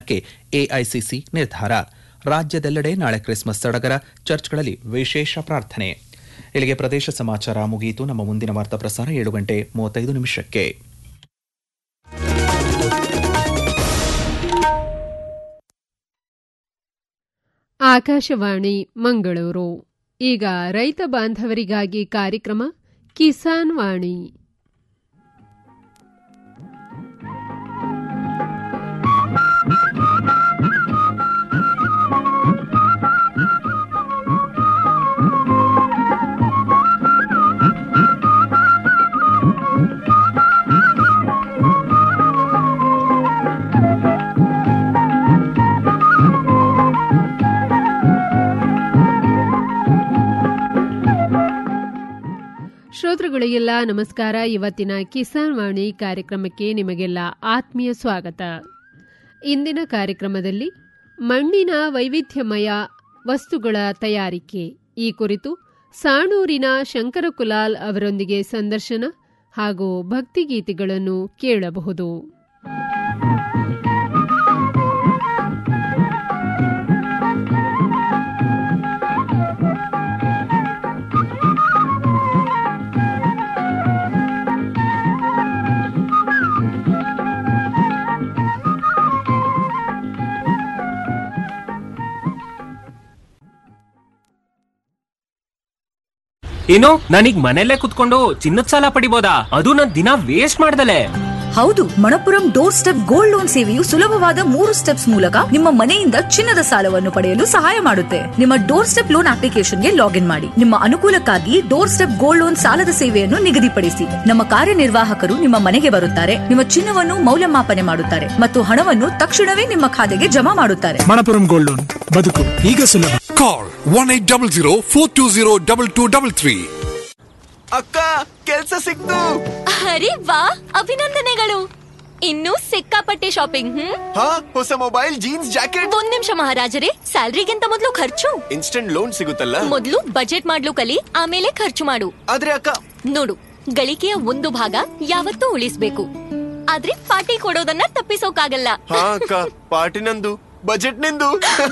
ಅಭಿಯಾನಕ್ಕೆ ಎಐಸಿಸಿ ನಿರ್ಧಾರ ರಾಜ್ಯದೆಲ್ಲೆಡೆ ನಾಳೆ ಕ್ರಿಸ್ಮಸ್ ಸಡಗರ ಚರ್ಚ್ಗಳಲ್ಲಿ ವಿಶೇಷ ಪ್ರಾರ್ಥನೆ ಇಲ್ಲಿಗೆ ಪ್ರದೇಶ ಸಮಾಚಾರ ಮುಗಿಯಿತು ನಮ್ಮ ಮುಂದಿನ ವಾರ್ತಾ ಪ್ರಸಾರ ಏಳು ಗಂಟೆ ಮೂವತ್ತೈದು ನಿಮಿಷಕ್ಕೆ ಆಕಾಶವಾಣಿ ಮಂಗಳೂರು ಈಗ ರೈತ ಬಾಂಧವರಿಗಾಗಿ ಕಾರ್ಯಕ್ರಮ ಕಿಸಾನ್ ವಾಣಿ ಶ್ರೋತೃಗಳಿಗೆಲ್ಲ ನಮಸ್ಕಾರ ಇವತ್ತಿನ ಕಿಸಾನ್ ವಾಣಿ ಕಾರ್ಯಕ್ರಮಕ್ಕೆ ನಿಮಗೆಲ್ಲ ಆತ್ಮೀಯ ಸ್ವಾಗತ ಇಂದಿನ ಕಾರ್ಯಕ್ರಮದಲ್ಲಿ ಮಣ್ಣಿನ ವೈವಿಧ್ಯಮಯ ವಸ್ತುಗಳ ತಯಾರಿಕೆ ಈ ಕುರಿತು ಸಾಣೂರಿನ ಶಂಕರಕುಲಾಲ್ ಅವರೊಂದಿಗೆ ಸಂದರ್ಶನ ಹಾಗೂ ಭಕ್ತಿಗೀತೆಗಳನ್ನು ಕೇಳಬಹುದು ಏನು ನಾನೀಗ ಮನೆಯಲ್ಲೇ ಕುತ್ಕೊಂಡು ಚಿನ್ನದ ಸಾಲ ಪಡಿಬೋದಾ ಅದು ನನ್ ದಿನ ವೇಸ್ಟ್ ಮಾಡ್ದಲೆ ಹೌದು Manappuram door step gold loan ಸೇವೆಯು ಸುಲಭವಾದ ಮೂರು ಸ್ಟೆಪ್ಸ್ ಮೂಲಕ ನಿಮ್ಮ ಮನೆಯಿಂದ ಚಿನ್ನದ ಸಾಲವನ್ನು ಪಡೆಯಲು ಸಹಾಯ ಮಾಡುತ್ತೆ ನಿಮ್ಮ ಡೋರ್ ಸ್ಟೆಪ್ ಲೋನ್ ಅಪ್ಲಿಕೇಶನ್ಗೆ ಲಾಗಿನ್ ಮಾಡಿ ನಿಮ್ಮ ಅನುಕೂಲಕ್ಕಾಗಿ ಡೋರ್ ಸ್ಟೆಪ್ ಗೋಲ್ಡ್ ಲೋನ್ ಸಾಲದ ಸೇವೆಯನ್ನು ನಿಗದಿಪಡಿಸಿ ನಮ್ಮ ಕಾರ್ಯನಿರ್ವಾಹಕರು ನಿಮ್ಮ ಮನೆಗೆ ಬರುತ್ತಾರೆ ನಿಮ್ಮ ಚಿನ್ನವನ್ನು ಮೌಲ್ಯಮಾಪನೆ ಮಾಡುತ್ತಾರೆ ಮತ್ತು ಹಣವನ್ನು ತಕ್ಷಣವೇ ನಿಮ್ಮ ಖಾತೆಗೆ ಜಮಾ ಮಾಡುತ್ತಾರೆ ಮಣಪುರಂ ಗೋಲ್ಡ್ ಲೋನ್ ಬದುಕು ಈಗ ಸುಲಭ Call 1800 ಅಕ್ಕ ಕೆಲ್ಸ ಸಿಕ್ತು ಅರೆ ವಾ ಅಭಿನಂದನೆಗಳು ಇನ್ನೂ ಸಿಕ್ಕಾಪಟ್ಟೆ ಶಾಪಿಂಗ್ ಹ್ಮ್ ಹಾ ಹೊಸ ಮೊಬೈಲ್ ಜೀನ್ಸ್ ಜಾಕೆಟ್ ಒಂದ್ ನಿಮಿಷ ಮಹಾರಾಜರೇ ಸ್ಯಾಲ್ರಿಗಿಂತ ಮೊದಲು ಖರ್ಚು ಇನ್ಸ್ಟೆಂಟ್ ಲೋನ್ ಸಿಗುತ್ತಲ್ಲ ಮೊದಲು ಬಜೆಟ್ ಮಾಡ್ಲು ಕಲಿ ಆಮೇಲೆ ಖರ್ಚು ಮಾಡು ಆದ್ರೆ ಅಕ್ಕ ನೋಡು ಗಳಿಕೆಯ ಒಂದು ಭಾಗ ಯಾವತ್ತೂ ಉಳಿಸ್ಬೇಕು ಆದ್ರೆ ಪಾರ್ಟಿ ಕೊಡೋದನ್ನ ತಪ್ಪಿಸೋಕಾಗಲ್ಲ ಹಾ ಅಕ್ಕ ಪಾರ್ಟಿ ನಂದು ಬಜೆಟ್ ನಿಂದು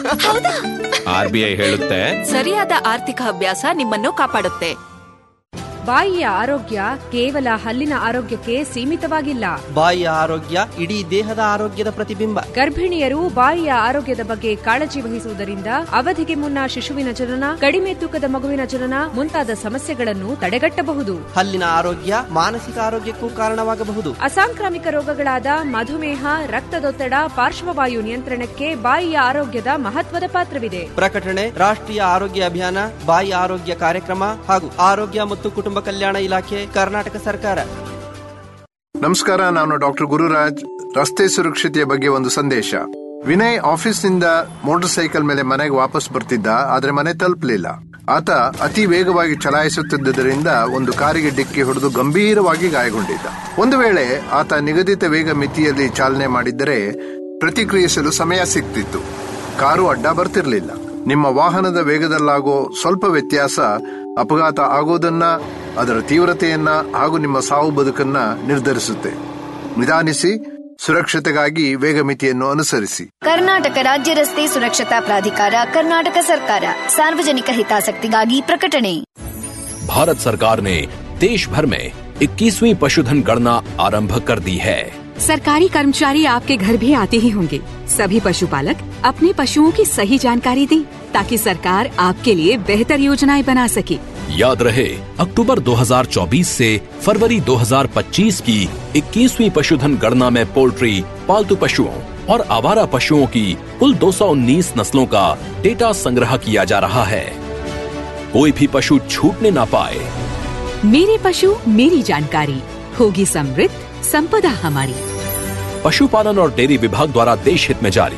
ಆರ್ ಬಿ ಐ ಹೇಳುತ್ತೆ ಸರಿಯಾದ ಆರ್ಥಿಕ ಅಭ್ಯಾಸ ನಿಮ್ಮನ್ನು ಕಾಪಾಡುತ್ತೆ ಬಾಯಿಯ ಆರೋಗ್ಯ ಕೇವಲ ಹಲ್ಲಿನ ಆರೋಗ್ಯಕ್ಕೆ ಸೀಮಿತವಾಗಿಲ್ಲ ಬಾಯಿಯ ಆರೋಗ್ಯ ಇಡೀ ದೇಹದ ಆರೋಗ್ಯದ ಪ್ರತಿಬಿಂಬ ಗರ್ಭಿಣಿಯರು ಬಾಯಿಯ ಆರೋಗ್ಯದ ಬಗ್ಗೆ ಕಾಳಜಿ ವಹಿಸುವುದರಿಂದ ಅವಧಿಗೆ ಮುನ್ನ ಶಿಶುವಿನ ಜನನ ಕಡಿಮೆ ತೂಕದ ಮಗುವಿನ ಜನನ ಮುಂತಾದ ಸಮಸ್ಯೆಗಳನ್ನು ತಡೆಗಟ್ಟಬಹುದು ಹಲ್ಲಿನ ಆರೋಗ್ಯ ಮಾನಸಿಕ ಆರೋಗ್ಯಕ್ಕೂ ಕಾರಣವಾಗಬಹುದು ಅಸಾಂಕ್ರಾಮಿಕ ರೋಗಗಳಾದ ಮಧುಮೇಹ ರಕ್ತದೊತ್ತಡ ಪಾರ್ಶ್ವವಾಯು ನಿಯಂತ್ರಣಕ್ಕೆ ಬಾಯಿಯ ಆರೋಗ್ಯದ ಮಹತ್ವದ ಪಾತ್ರವಿದೆ ಪ್ರಕಟಣೆ ರಾಷ್ಟ್ರೀಯ ಆರೋಗ್ಯ ಅಭಿಯಾನ ಬಾಯಿ ಆರೋಗ್ಯ ಕಾರ್ಯಕ್ರಮ ಹಾಗೂ ಆರೋಗ್ಯ ಮತ್ತು ಕುಟುಂಬ ಕಲ್ಯಾಣ ಇಲಾಖೆ ಕರ್ನಾಟಕ ಸರ್ಕಾರ ನಮಸ್ಕಾರ ನಾನು ಡಾಕ್ಟರ್ ಗುರುರಾಜ್ ರಸ್ತೆ ಸುರಕ್ಷತೆಯ ಬಗ್ಗೆ ಒಂದು ಸಂದೇಶ ವಿನಯ್ ಆಫೀಸ್ನಿಂದ ಮೋಟಾರ್ ಸೈಕಲ್ ಮೇಲೆ ಮನೆಗೆ ವಾಪಸ್ ಬರ್ತಿದ್ದ ಆದ್ರೆ ಮನೆ ತಲುಪಲಿಲ್ಲ ಆತ ಅತಿ ವೇಗವಾಗಿ ಚಲಾಯಿಸುತ್ತಿದ್ದರಿಂದ ಒಂದು ಕಾರಿಗೆ ಡಿಕ್ಕಿ ಹೊಡೆದು ಗಂಭೀರವಾಗಿ ಗಾಯಗೊಂಡಿದ್ದ ಒಂದು ವೇಳೆ ಆತ ನಿಗದಿತ ವೇಗ ಮಿತಿಯಲ್ಲಿ ಚಾಲನೆ ಮಾಡಿದ್ದರೆ ಪ್ರತಿಕ್ರಿಯಿಸಲು ಸಮಯ ಸಿಗ್ತಿತ್ತು ಕಾರು ಅಡ್ಡ ಬರ್ತಿರ್ಲಿಲ್ಲ ನಿಮ್ಮ ವಾಹನದ ವೇಗದಲ್ಲಾಗೋ ಸ್ವಲ್ಪ ವ್ಯತ್ಯಾಸ ಅಪಘಾತ ಆಗೋದನ್ನ ಅದರ ತೀವ್ರತೆಯನ್ನ ಹಾಗೂ ನಿಮ್ಮ ಸಾವು ಬದುಕನ್ನ ನಿರ್ಧರಿಸುತ್ತೆ ನಿಧಾನಿಸಿ ಸುರಕ್ಷತೆಗಾಗಿ ವೇಗ ಮಿತಿಯನ್ನು ಅನುಸರಿಸಿ ಕರ್ನಾಟಕ ರಾಜ್ಯ ರಸ್ತೆ ಸುರಕ್ಷತಾ ಪ್ರಾಧಿಕಾರ ಕರ್ನಾಟಕ ಸರ್ಕಾರ ಸಾರ್ವಜನಿಕ ಹಿತಾಸಕ್ತಿಗಾಗಿ ಪ್ರಕಟಣೆ भारत सरकार ने देश भर में 21वीं पशुधन गणना आरंभ कर दी है सरकारी कर्मचारी आपके घर भी आते ही होंगे सभी पशुपालक अपने पशुओं की सही जानकारी दें ताकि सरकार आपके लिए बेहतर योजनाएं बना सके याद रहे अक्टूबर 2024 से फरवरी 2025 की 21वीं पशुधन गणना में पोल्ट्री पालतू पशुओं और आवारा पशुओं की कुल 219 नस्लों का डेटा संग्रह किया जा रहा है कोई भी पशु छूटने ना पाए मेरे पशु मेरी जानकारी होगी समृद्ध संपदा हमारी पशुपालन और डेयरी विभाग द्वारा देश हित में जारी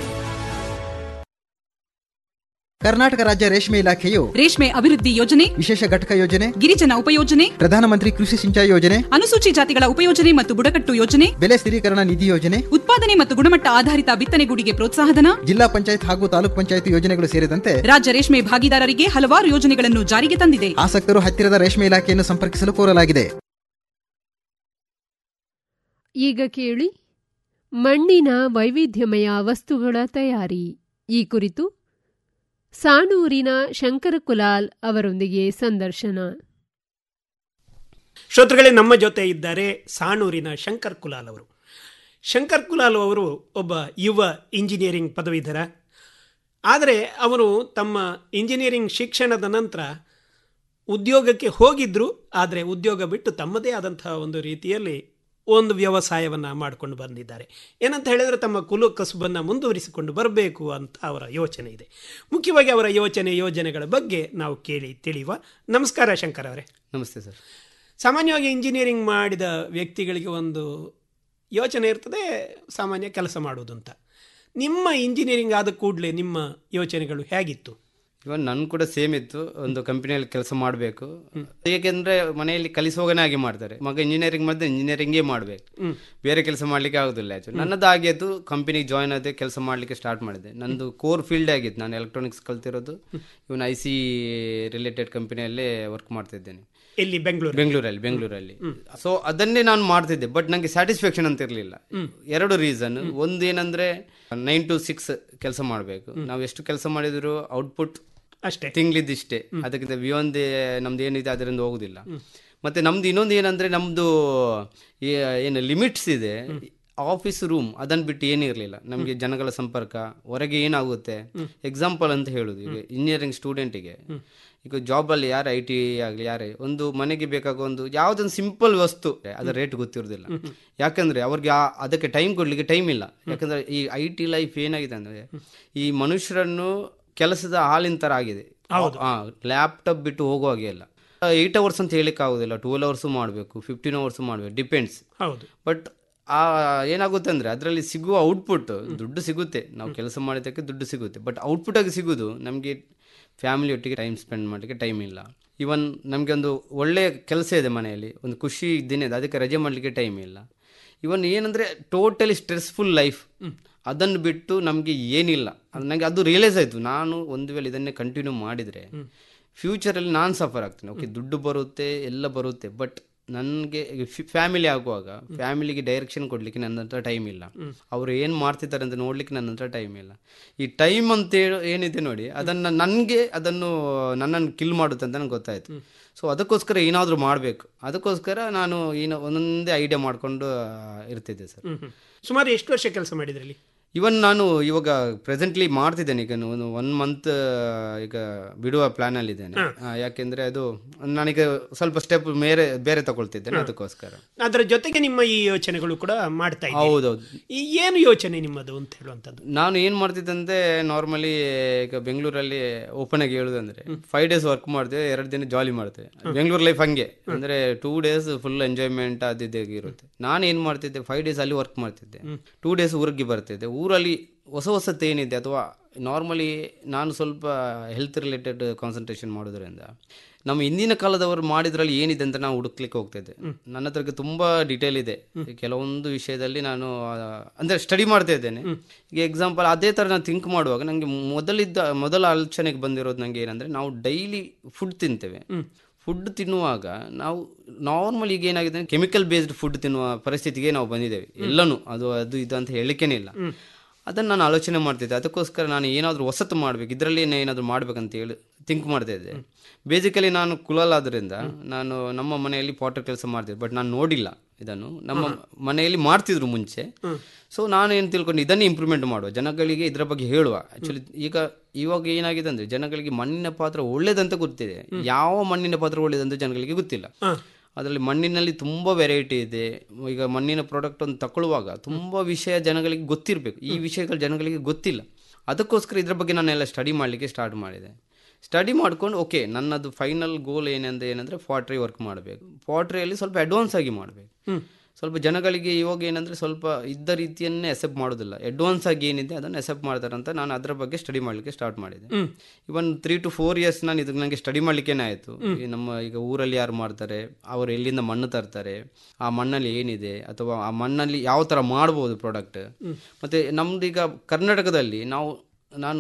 ಕರ್ನಾಟಕ ರಾಜ್ಯ ರೇಷ್ಮೆ ಇಲಾಖೆಯು ರೇಷ್ಮೆ ಅಭಿವೃದ್ಧಿ ಯೋಜನೆ ವಿಶೇಷ ಘಟಕ ಯೋಜನೆ ಗಿರಿಜನ ಉಪಯೋಜನೆ ಪ್ರಧಾನಮಂತ್ರಿ ಕೃಷಿ ಸಿಂಚಾಯಿ ಯೋಜನೆ ಅನುಸೂಚಿ ಜಾತಿಗಳ ಉಪಯೋಜನೆ ಮತ್ತು ಬುಡಕಟ್ಟು ಯೋಜನೆ ಬೆಲೆ ಸ್ಥಿರೀಕರಣ ನಿಧಿ ಯೋಜನೆ ಉತ್ಪಾದನೆ ಮತ್ತು ಗುಣಮಟ್ಟ ಆಧಾರಿತ ಬಿತ್ತನೆಗೂಡಿಗೆ ಪ್ರೋತ್ಸಾಹಧನ ಜಿಲ್ಲಾ ಪಂಚಾಯತ್ ಹಾಗೂ ತಾಲೂಕ್ ಪಂಚಾಯತ್ ಯೋಜನೆಗಳು ಸೇರಿದಂತೆ ರಾಜ್ಯ ರೇಷ್ಮೆ ಭಾಗಿದಾರರಿಗೆ ಹಲವಾರು ಯೋಜನೆಗಳನ್ನು ಜಾರಿಗೆ ತಂದಿದೆ ಆಸಕ್ತರು ಹತ್ತಿರದ ರೇಷ್ಮೆ ಇಲಾಖೆಯನ್ನು ಸಂಪರ್ಕಿಸಲು ಕೋರಲಾಗಿದೆ ಈಗ ಕೇಳಿ ಮಣ್ಣಿನ ವೈವಿಧ್ಯಮಯ ವಸ್ತುಗಳ ತಯಾರಿ ಈ ಕುರಿತು ಸಾಣೂರಿನ ಶಂಕರಕುಲಾಲ್ ಅವರೊಂದಿಗೆ ಸಂದರ್ಶನ ಶ್ರೋತೃಗಳೇ ನಮ್ಮ ಜೊತೆ ಇದ್ದಾರೆ ಸಾಣೂರಿನ ಶಂಕರ್ ಕುಲಾಲ್ ಅವರು ಶಂಕರ್ ಕುಲಾಲ್ ಅವರು ಒಬ್ಬ ಯುವ ಇಂಜಿನಿಯರಿಂಗ್ ಪದವೀಧರ ಆದರೆ ಅವರು ತಮ್ಮ ಇಂಜಿನಿಯರಿಂಗ್ ಶಿಕ್ಷಣದ ನಂತರ ಉದ್ಯೋಗಕ್ಕೆ ಹೋಗಿದ್ರು ಆದರೆ ಉದ್ಯೋಗ ಬಿಟ್ಟು ತಮ್ಮದೇ ಆದಂತಹ ಒಂದು ರೀತಿಯಲ್ಲಿ ಒಂದು ವ್ಯವಸಾಯವನ್ನು ಮಾಡಿಕೊಂಡು ಬಂದಿದ್ದಾರೆ ಏನಂತ ಹೇಳಿದರೆ ತಮ್ಮ ಕುಲು ಕಸುಬನ್ನು ಮುಂದುವರಿಸಿಕೊಂಡು ಬರಬೇಕು ಅಂತ ಅವರ ಯೋಚನೆ ಇದೆ ಮುಖ್ಯವಾಗಿ ಅವರ ಯೋಚನೆ ಯೋಜನೆಗಳ ಬಗ್ಗೆ ನಾವು ಕೇಳಿ ತಿಳಿಯುವ ನಮಸ್ಕಾರ ಶಂಕರ್ ಅವರೇ ನಮಸ್ತೆ ಸರ್ ಸಾಮಾನ್ಯವಾಗಿ ಇಂಜಿನಿಯರಿಂಗ್ ಮಾಡಿದ ವ್ಯಕ್ತಿಗಳಿಗೆ ಒಂದು ಯೋಚನೆ ಇರ್ತದೆ ಸಾಮಾನ್ಯ ಕೆಲಸ ಮಾಡುವುದು ಅಂತ ನಿಮ್ಮ ಇಂಜಿನಿಯರಿಂಗ್ ಆದ ಕೂಡಲೇ ನಿಮ್ಮ ಯೋಚನೆಗಳು ಹೇಗಿತ್ತು ಇವನ್ ನನ್ ಕೂಡ ಸೇಮ್ ಇತ್ತು ಒಂದು ಕಂಪನಿಯಲ್ಲಿ ಕೆಲಸ ಮಾಡಬೇಕು ಏಕೆಂದ್ರೆ ಮನೆಯಲ್ಲಿ ಕಲಿಸುವಾಗನೇ ಹಾಗೆ ಮಾಡ್ತಾರೆ ಮಗ ಇಂಜಿನಿಯರಿಂಗ್ ಮಾಡಿದ್ರೆ ಇಂಜಿನಿಯರಿಂಗೇ ಮಾಡಬೇಕು ಹ್ಮ್. ಬೇರೆ ಕೆಲಸ ಮಾಡ್ಲಿಕ್ಕೆ ಆಗುದಿಲ್ಲ ಆಕ್ಚುಲಿ ನನ್ನದು ಆಗಿದ್ದು ಕಂಪನಿಗೆ ಜಾಯ್ನ್ ಆದೆ ಕೆಲಸ ಮಾಡ್ಲಿಕ್ಕೆ ಸ್ಟಾರ್ಟ್ ಮಾಡಿದೆ ನಂದು ಕೋರ್ ಫೀಲ್ಡ್ ಆಗಿತ್ತು ನಾನು ಎಲೆಕ್ಟ್ರಾನಿಕ್ಸ್ ಕಲ್ತಿರೋದು ಇವನ್ ಐ ಸಿ ರಿಲೇಟೆಡ್ ಕಂಪನಿಯಲ್ಲೇ ವರ್ಕ್ ಮಾಡ್ತಿದ್ದೇನೆ ಎಲ್ಲಿ ಬೆಂಗಳೂರು ಬೆಂಗಳೂರಲ್ಲಿ ಬೆಂಗಳೂರಲ್ಲಿ ಸೊ ಅದನ್ನೇ ನಾನು ಮಾಡ್ತಿದ್ದೆ ಬಟ್ ನಂಗೆ ಸ್ಯಾಟಿಸ್ಫ್ಯಾಕ್ಷನ್ ಅಂತ ಇರಲಿಲ್ಲ ಎರಡು ರೀಸನ್ ಒಂದೇನಂದ್ರೆ ನೈನ್ ಟು ಸಿಕ್ಸ್ ಕೆಲಸ ಮಾಡಬೇಕು ನಾವು ಎಷ್ಟು ಕೆಲಸ ಮಾಡಿದ್ರು ಔಟ್ಪುಟ್ ಅಷ್ಟೇ ತಿಂಗ್ಳಿದ್ದಿಷ್ಟೇ ಅದಕ್ಕಿಂತ ಬಿಯಾಂದ್ ನಮ್ದು ಏನಿದೆ ಅದರಿಂದ ಹೋಗುದಿಲ್ಲ ಮತ್ತೆ ನಮ್ದು ಇನ್ನೊಂದು ಏನಂದ್ರೆ ನಮ್ದು ಈ- ಏನು ಲಿಮಿಟ್ಸ್ ಇದೆ ಆಫೀಸ್ ರೂಮ್ ಅದನ್ನ ಬಿಟ್ಟು ಏನಿರಲಿಲ್ಲ ನಮಗೆ ಜನಗಳ ಸಂಪರ್ಕ ಹೊರಗೆ ಏನಾಗುತ್ತೆ ಎಕ್ಸಾಂಪಲ್ ಅಂತ ಹೇಳುದು ಈಗ ಇಂಜಿನಿಯರಿಂಗ್ ಸ್ಟೂಡೆಂಟಿಗೆ ಈಗ ಜಾಬ್ ಅಲ್ಲಿ ಯಾರು ಐ ಟಿ ಆಗಲಿ ಯಾರೇ ಒಂದು ಮನೆಗೆ ಬೇಕಾಗೋ ಒಂದು ಯಾವ್ದೊಂದು ಸಿಂಪಲ್ ವಸ್ತು ಅದರ ರೇಟ್ ಗೊತ್ತಿರೋದಿಲ್ಲ ಯಾಕಂದ್ರೆ ಅವ್ರಿಗೆ ಆ- ಅದಕ್ಕೆ ಟೈಮ್ ಕೊಡ್ಲಿಕ್ಕೆ ಟೈಮ್ ಇಲ್ಲ ಯಾಕಂದ್ರೆ ಈ ಐ ಟಿ ಲೈಫ್ ಏನಾಗಿದೆ ಅಂದ್ರೆ ಈ ಮನುಷ್ಯರನ್ನು ಕೆಲಸದ ಹಾಲಿನ ತರ ಆಗಿದೆ ಲ್ಯಾಪ್ಟಾಪ್ ಬಿಟ್ಟು ಹೋಗೋ ಹಾಗೆ ಇಲ್ಲ ಏಟ್ ಅವರ್ಸ್ ಅಂತ ಹೇಳಿಕ್ಕೆ ಆಗೋದಿಲ್ಲ ಟ್ವೆಲ್ ಅವರ್ಸು ಮಾಡಬೇಕು ಫಿಫ್ಟೀನ್ ಅವರ್ಸು ಮಾಡಬೇಕು ಡಿಪೆಂಡ್ಸ್ ಹೌದು ಬಟ್ ಆ ಏನಾಗುತ್ತೆ ಅಂದ್ರೆ ಅದರಲ್ಲಿ ಸಿಗುವ ಔಟ್ಪುಟ್ ದುಡ್ಡು ಸಿಗುತ್ತೆ ನಾವು ಕೆಲಸ ಮಾಡಿದ್ದಕ್ಕೆ ದುಡ್ಡು ಸಿಗುತ್ತೆ ಬಟ್ ಔಟ್ಪುಟ್ ಆಗಿ ಸಿಗೋದು ನಮಗೆ ಫ್ಯಾಮಿಲಿ ಒಟ್ಟಿಗೆ ಟೈಮ್ ಸ್ಪೆಂಡ್ ಮಾಡಲಿಕ್ಕೆ ಟೈಮ್ ಇಲ್ಲ ಇವನ್ ನಮಗೆ ಒಂದು ಒಳ್ಳೆ ಕೆಲಸ ಇದೆ ಮನೆಯಲ್ಲಿ ಒಂದು ಖುಷಿ ದಿನ ಇದೆ ಅದಕ್ಕೆ ರಜೆ ಮಾಡಲಿಕ್ಕೆ ಟೈಮ್ ಇಲ್ಲ ಇವನ್ ಏನಂದ್ರೆ ಟೋಟಲಿ ಸ್ಟ್ರೆಸ್ಫುಲ್ ಲೈಫ್ ಅದನ್ನು ಬಿಟ್ಟು ನಮಗೆ ಏನಿಲ್ಲ ಅದು ನನಗೆ ಅದು ರಿಯಲೈಸ್ ಆಯಿತು ನಾನು ಒಂದು ವೇಳೆ ಇದನ್ನೇ ಕಂಟಿನ್ಯೂ ಮಾಡಿದರೆ ಫ್ಯೂಚರಲ್ಲಿ ನಾನು ಸಫರ್ ಆಗ್ತೇನೆ ಓಕೆ ದುಡ್ಡು ಬರುತ್ತೆ ಎಲ್ಲ ಬರುತ್ತೆ ಬಟ್ ನನಗೆ ಫ್ಯಾಮಿಲಿ ಆಗುವಾಗ ಫ್ಯಾಮಿಲಿಗೆ ಡೈರೆಕ್ಷನ್ ಕೊಡ್ಲಿಕ್ಕೆ ನನ್ನ ಹತ್ರ ಟೈಮ್ ಇಲ್ಲ ಅವ್ರು ಏನು ಮಾಡ್ತಿದ್ದಾರೆ ಅಂತ ನೋಡ್ಲಿಕ್ಕೆ ನನ್ನ ಹತ್ರ ಟೈಮ್ ಇಲ್ಲ ಈ ಟೈಮ್ ಅಂತ ಹೇಳಿ ಏನಿದೆ ನೋಡಿ ಅದನ್ನ ನನಗೆ ಅದನ್ನು ನನ್ನನ್ನು ಕಿಲ್ ಮಾಡುತ್ತೆ ಅಂತ ನನಗೆ ಗೊತ್ತಾಯ್ತು ಸೊ ಅದಕ್ಕೋಸ್ಕರ ಏನಾದರೂ ಮಾಡಬೇಕು ಅದಕ್ಕೋಸ್ಕರ ನಾನು ಏನೋ ಒಂದೊಂದೇ ಐಡಿಯಾ ಮಾಡ್ಕೊಂಡು ಇರ್ತಿದ್ದೆ ಸರ್ ಹ್ಮ್, ಹ್ಮ್. ಸುಮಾರು ಎಷ್ಟು ವರ್ಷ ಕೆಲಸ ಮಾಡಿದ್ರಲ್ಲಿ ಇವನ್ ನಾನು ಇವಾಗ ಪ್ರೆಸೆಂಟ್ಲಿ ಮಾಡ್ತಿದ್ದೇನೆ ಈಗ ಒಂದು ಒನ್ ಮಂತ್ ಈಗ ಬಿಡುವ ಪ್ಲಾನ್ ಅಲ್ಲಿ ಇದ್ದೇನೆ ಆ, ಯಾಕೆಂದ್ರೆ ಅದು ನಾನೀಗ ಸ್ವಲ್ಪ ಸ್ಟೆಪ್ ಬೇರೆ ಬೇರೆ ತಗೊಳ್ತಿದ್ದೇನೆ ಅದಕ್ಕೋಸ್ಕರ ಅದರ ಜೊತೆಗೆ ನಿಮ್ಮ ಈ ಯೋಚನೆಗಳು ಕೂಡ ಮಾಡ್ತಾ ಇದ್ದೀರಿ. ಹೌದೌದು ಈ ಏನು ಯೋಚನೆ ನಿಮ್ಮದು ಅಂತ ಹೇಳುವಂಥದ್ದು ನಾನು ಏನ್ ಮಾಡ್ತಿದ್ದಂತೆ ನಾರ್ಮಲಿ ಈಗ ಬೆಂಗಳೂರಲ್ಲಿ ಓಪನ್ ಆಗಿ ಹೇಳುದಂದ್ರೆ ಫೈವ್ ಡೇಸ್ ವರ್ಕ್ ಮಾಡ್ತೇವೆ ಎರಡು ದಿನ ಜಾಲಿ ಮಾಡ್ತೇವೆ ಬೆಂಗಳೂರು ಲೈಫ್ ಹಂಗೆ ಅಂದ್ರೆ ಟೂ ಡೇಸ್ ಫುಲ್ ಎಂಜಾಯ್ಮೆಂಟ್ ಅದಿದ್ದೇ ಇರುತ್ತೆ ನಾನು ಏನ್ ಮಾಡ್ತಿದ್ದೆ ಫೈವ್ ಡೇಸ್ ಅಲ್ಲಿ ವರ್ಕ್ ಮಾಡ್ತಿದ್ದೆ ಟೂ ಡೇಸ್ ಊರಿಗೆ ಬರ್ತಿದ್ದೆ ಊರಲ್ಲಿ ಹೊಸ ಹೊಸತ್ತು ಏನಿದೆ ಅಥವಾ ನಾರ್ಮಲಿ ನಾನು ಸ್ವಲ್ಪ ಹೆಲ್ತ್ ರಿಲೇಟೆಡ್ ಕಾನ್ಸಂಟ್ರೇಷನ್ ಮಾಡೋದ್ರಿಂದ ನಮ್ಮ ಹಿಂದಿನ ಕಾಲದವರು ಮಾಡಿದ್ರಲ್ಲಿ ಏನಿದೆ ಅಂತ ನಾವು ಹುಡುಕ್ಲಿಕ್ಕೆ ಹೋಗ್ತಿದ್ದೆ ನನ್ನ ಹತ್ರ ತುಂಬಾ ಡಿಟೇಲ್ ಇದೆ ಕೆಲವೊಂದು ವಿಷಯದಲ್ಲಿ ನಾನು ಆ, ಅಂದ್ರೆ ಸ್ಟಡಿ ಮಾಡ್ತಾ ಇದ್ದೇನೆ ಈಗ ಎಕ್ಸಾಂಪಲ್ ಅದೇ ತರ ನಾನು ಥಿಂಕ್ ಮಾಡುವಾಗ ನಂಗೆ ಮೊದಲಿದ್ದ ಮೊದಲ ಆಲೋಚನೆಗೆ ಬಂದಿರೋದು ನಂಗೆ ಏನಂದ್ರೆ ನಾವು ಡೈಲಿ ಫುಡ್ ತಿಂತೇವೆ ಫುಡ್ ತಿನ್ನುವಾಗ ನಾವು ನಾರ್ಮಲ್ ಈಗ ಏನಾಗಿದೆ ಕೆಮಿಕಲ್ ಬೇಸ್ಡ್ ಫುಡ್ ತಿನ್ನುವ ಪರಿಸ್ಥಿತಿಗೆ ನಾವು ಬಂದಿದ್ದೇವೆ ಎಲ್ಲನೂ ಅದು ಅದು ಇದು ಅಂತ ಹೇಳಿಕೆನೇ ಇಲ್ಲ ಅದನ್ನು ನಾನು ಆಲೋಚನೆ ಮಾಡ್ತಿದ್ದೆ ಅದಕ್ಕೋಸ್ಕರ ನಾನು ಏನಾದರೂ ಹೊಸತು ಮಾಡಬೇಕು ಇದರಲ್ಲಿ ಏನಾದರೂ ಮಾಡ್ಬೇಕಂತ ಹೇಳಿ ಥಿಂಕ್ ಮಾಡ್ತಾ ಇದ್ದೆ ಬೇಸಿಕಲಿ ನಾನು ಕುಲಾಲ್ ಆದ್ರಿಂದ ನಾನು ನಮ್ಮ ಮನೆಯಲ್ಲಿ ಪಾಟರ್ ಕೆಲಸ ಮಾಡ್ತಿದ್ದೆ ಬಟ್ ನಾನು ನೋಡಿಲ್ಲ ಇದನ್ನು ನಮ್ಮ ಮನೆಯಲ್ಲಿ ಮಾಡ್ತಿದ್ರು ಮುಂಚೆ ಸೊ ನಾನು ಏನು ತಿಳ್ಕೊಂಡು ಇದನ್ನೇ ಇಂಪ್ರೂವ್ಮೆಂಟ್ ಮಾಡುವ ಜನಗಳಿಗೆ ಇದರ ಬಗ್ಗೆ ಹೇಳುವ ಆಕ್ಚುಲಿ ಈಗ ಇವಾಗ ಏನಾಗಿದೆ ಅಂದ್ರೆ ಜನಗಳಿಗೆ ಮಣ್ಣಿನ ಪಾತ್ರ ಒಳ್ಳೇದಂತ ಗೊತ್ತಿದೆ ಯಾವ ಮಣ್ಣಿನ ಪಾತ್ರ ಒಳ್ಳೇದಂತ ಜನಗಳಿಗೆ ಗೊತ್ತಿಲ್ಲ ಅದರಲ್ಲಿ ಮಣ್ಣಿನಲ್ಲಿ ತುಂಬ ವೆರೈಟಿ ಇದೆ ಈಗ ಮಣ್ಣಿನ ಪ್ರಾಡಕ್ಟ್ ಒಂದು ತಗೊಳ್ಳುವಾಗ ತುಂಬ ವಿಷಯ ಜನಗಳಿಗೆ ಗೊತ್ತಿರಬೇಕು ಈ ವಿಷಯಗಳು ಜನಗಳಿಗೆ ಗೊತ್ತಿಲ್ಲ ಅದಕ್ಕೋಸ್ಕರ ಇದ್ರ ಬಗ್ಗೆ ನಾನೆಲ್ಲ ಸ್ಟಡಿ ಮಾಡಲಿಕ್ಕೆ ಸ್ಟಾರ್ಟ್ ಮಾಡಿದೆ ಸ್ಟಡಿ ಮಾಡ್ಕೊಂಡು ಓಕೆ ನನ್ನದು ಫೈನಲ್ ಗೋಲ್ ಏನಂದ್ರೆ ಏನಂದ್ರೆ ಪಾಟ್ರಿ ವರ್ಕ್ ಮಾಡಬೇಕು ಪಾಟ್ರಿಯಲ್ಲಿ ಸ್ವಲ್ಪ ಅಡ್ವಾನ್ಸ್ ಆಗಿ ಮಾಡಬೇಕು ಸ್ವಲ್ಪ ಜನಗಳಿಗೆ ಇವಾಗ ಏನಂದ್ರೆ ಸ್ವಲ್ಪ ಇದ್ದ ರೀತಿಯನ್ನೇ ಅಕ್ಸೆಪ್ಟ್ ಮಾಡೋದಿಲ್ಲ ಅಡ್ವಾನ್ಸ್ ಆಗಿ ಏನಿದೆ ಅದನ್ನು ಅಕ್ಸೆಪ್ಟ್ ಮಾಡ್ತಾರೆ ಅಂತ ನಾನು ಅದರ ಬಗ್ಗೆ ಸ್ಟಡಿ ಮಾಡಲಿಕ್ಕೆ ಸ್ಟಾರ್ಟ್ ಮಾಡಿದೆ hmm. Even three to four years ನಾನು ಇದಕ್ಕೆ ನನಗೆ ಸ್ಟಡಿ ಮಾಡ್ಲಿಕ್ಕೇನೆ ಆಯಿತು ಈ ನಮ್ಮ ಈಗ ಊರಲ್ಲಿ ಯಾರು ಮಾಡ್ತಾರೆ ಅವರು ಎಲ್ಲಿಂದ ಮಣ್ಣು ತರ್ತಾರೆ ಆ ಮಣ್ಣಲ್ಲಿ ಏನಿದೆ ಅಥವಾ ಆ ಮಣ್ಣಲ್ಲಿ ಯಾವ ಥರ ಮಾಡ್ಬೋದು ಪ್ರಾಡಕ್ಟ್ ಮತ್ತೆ ನಮ್ದು ಈಗ ಕರ್ನಾಟಕದಲ್ಲಿ ನಾವು ನಾನು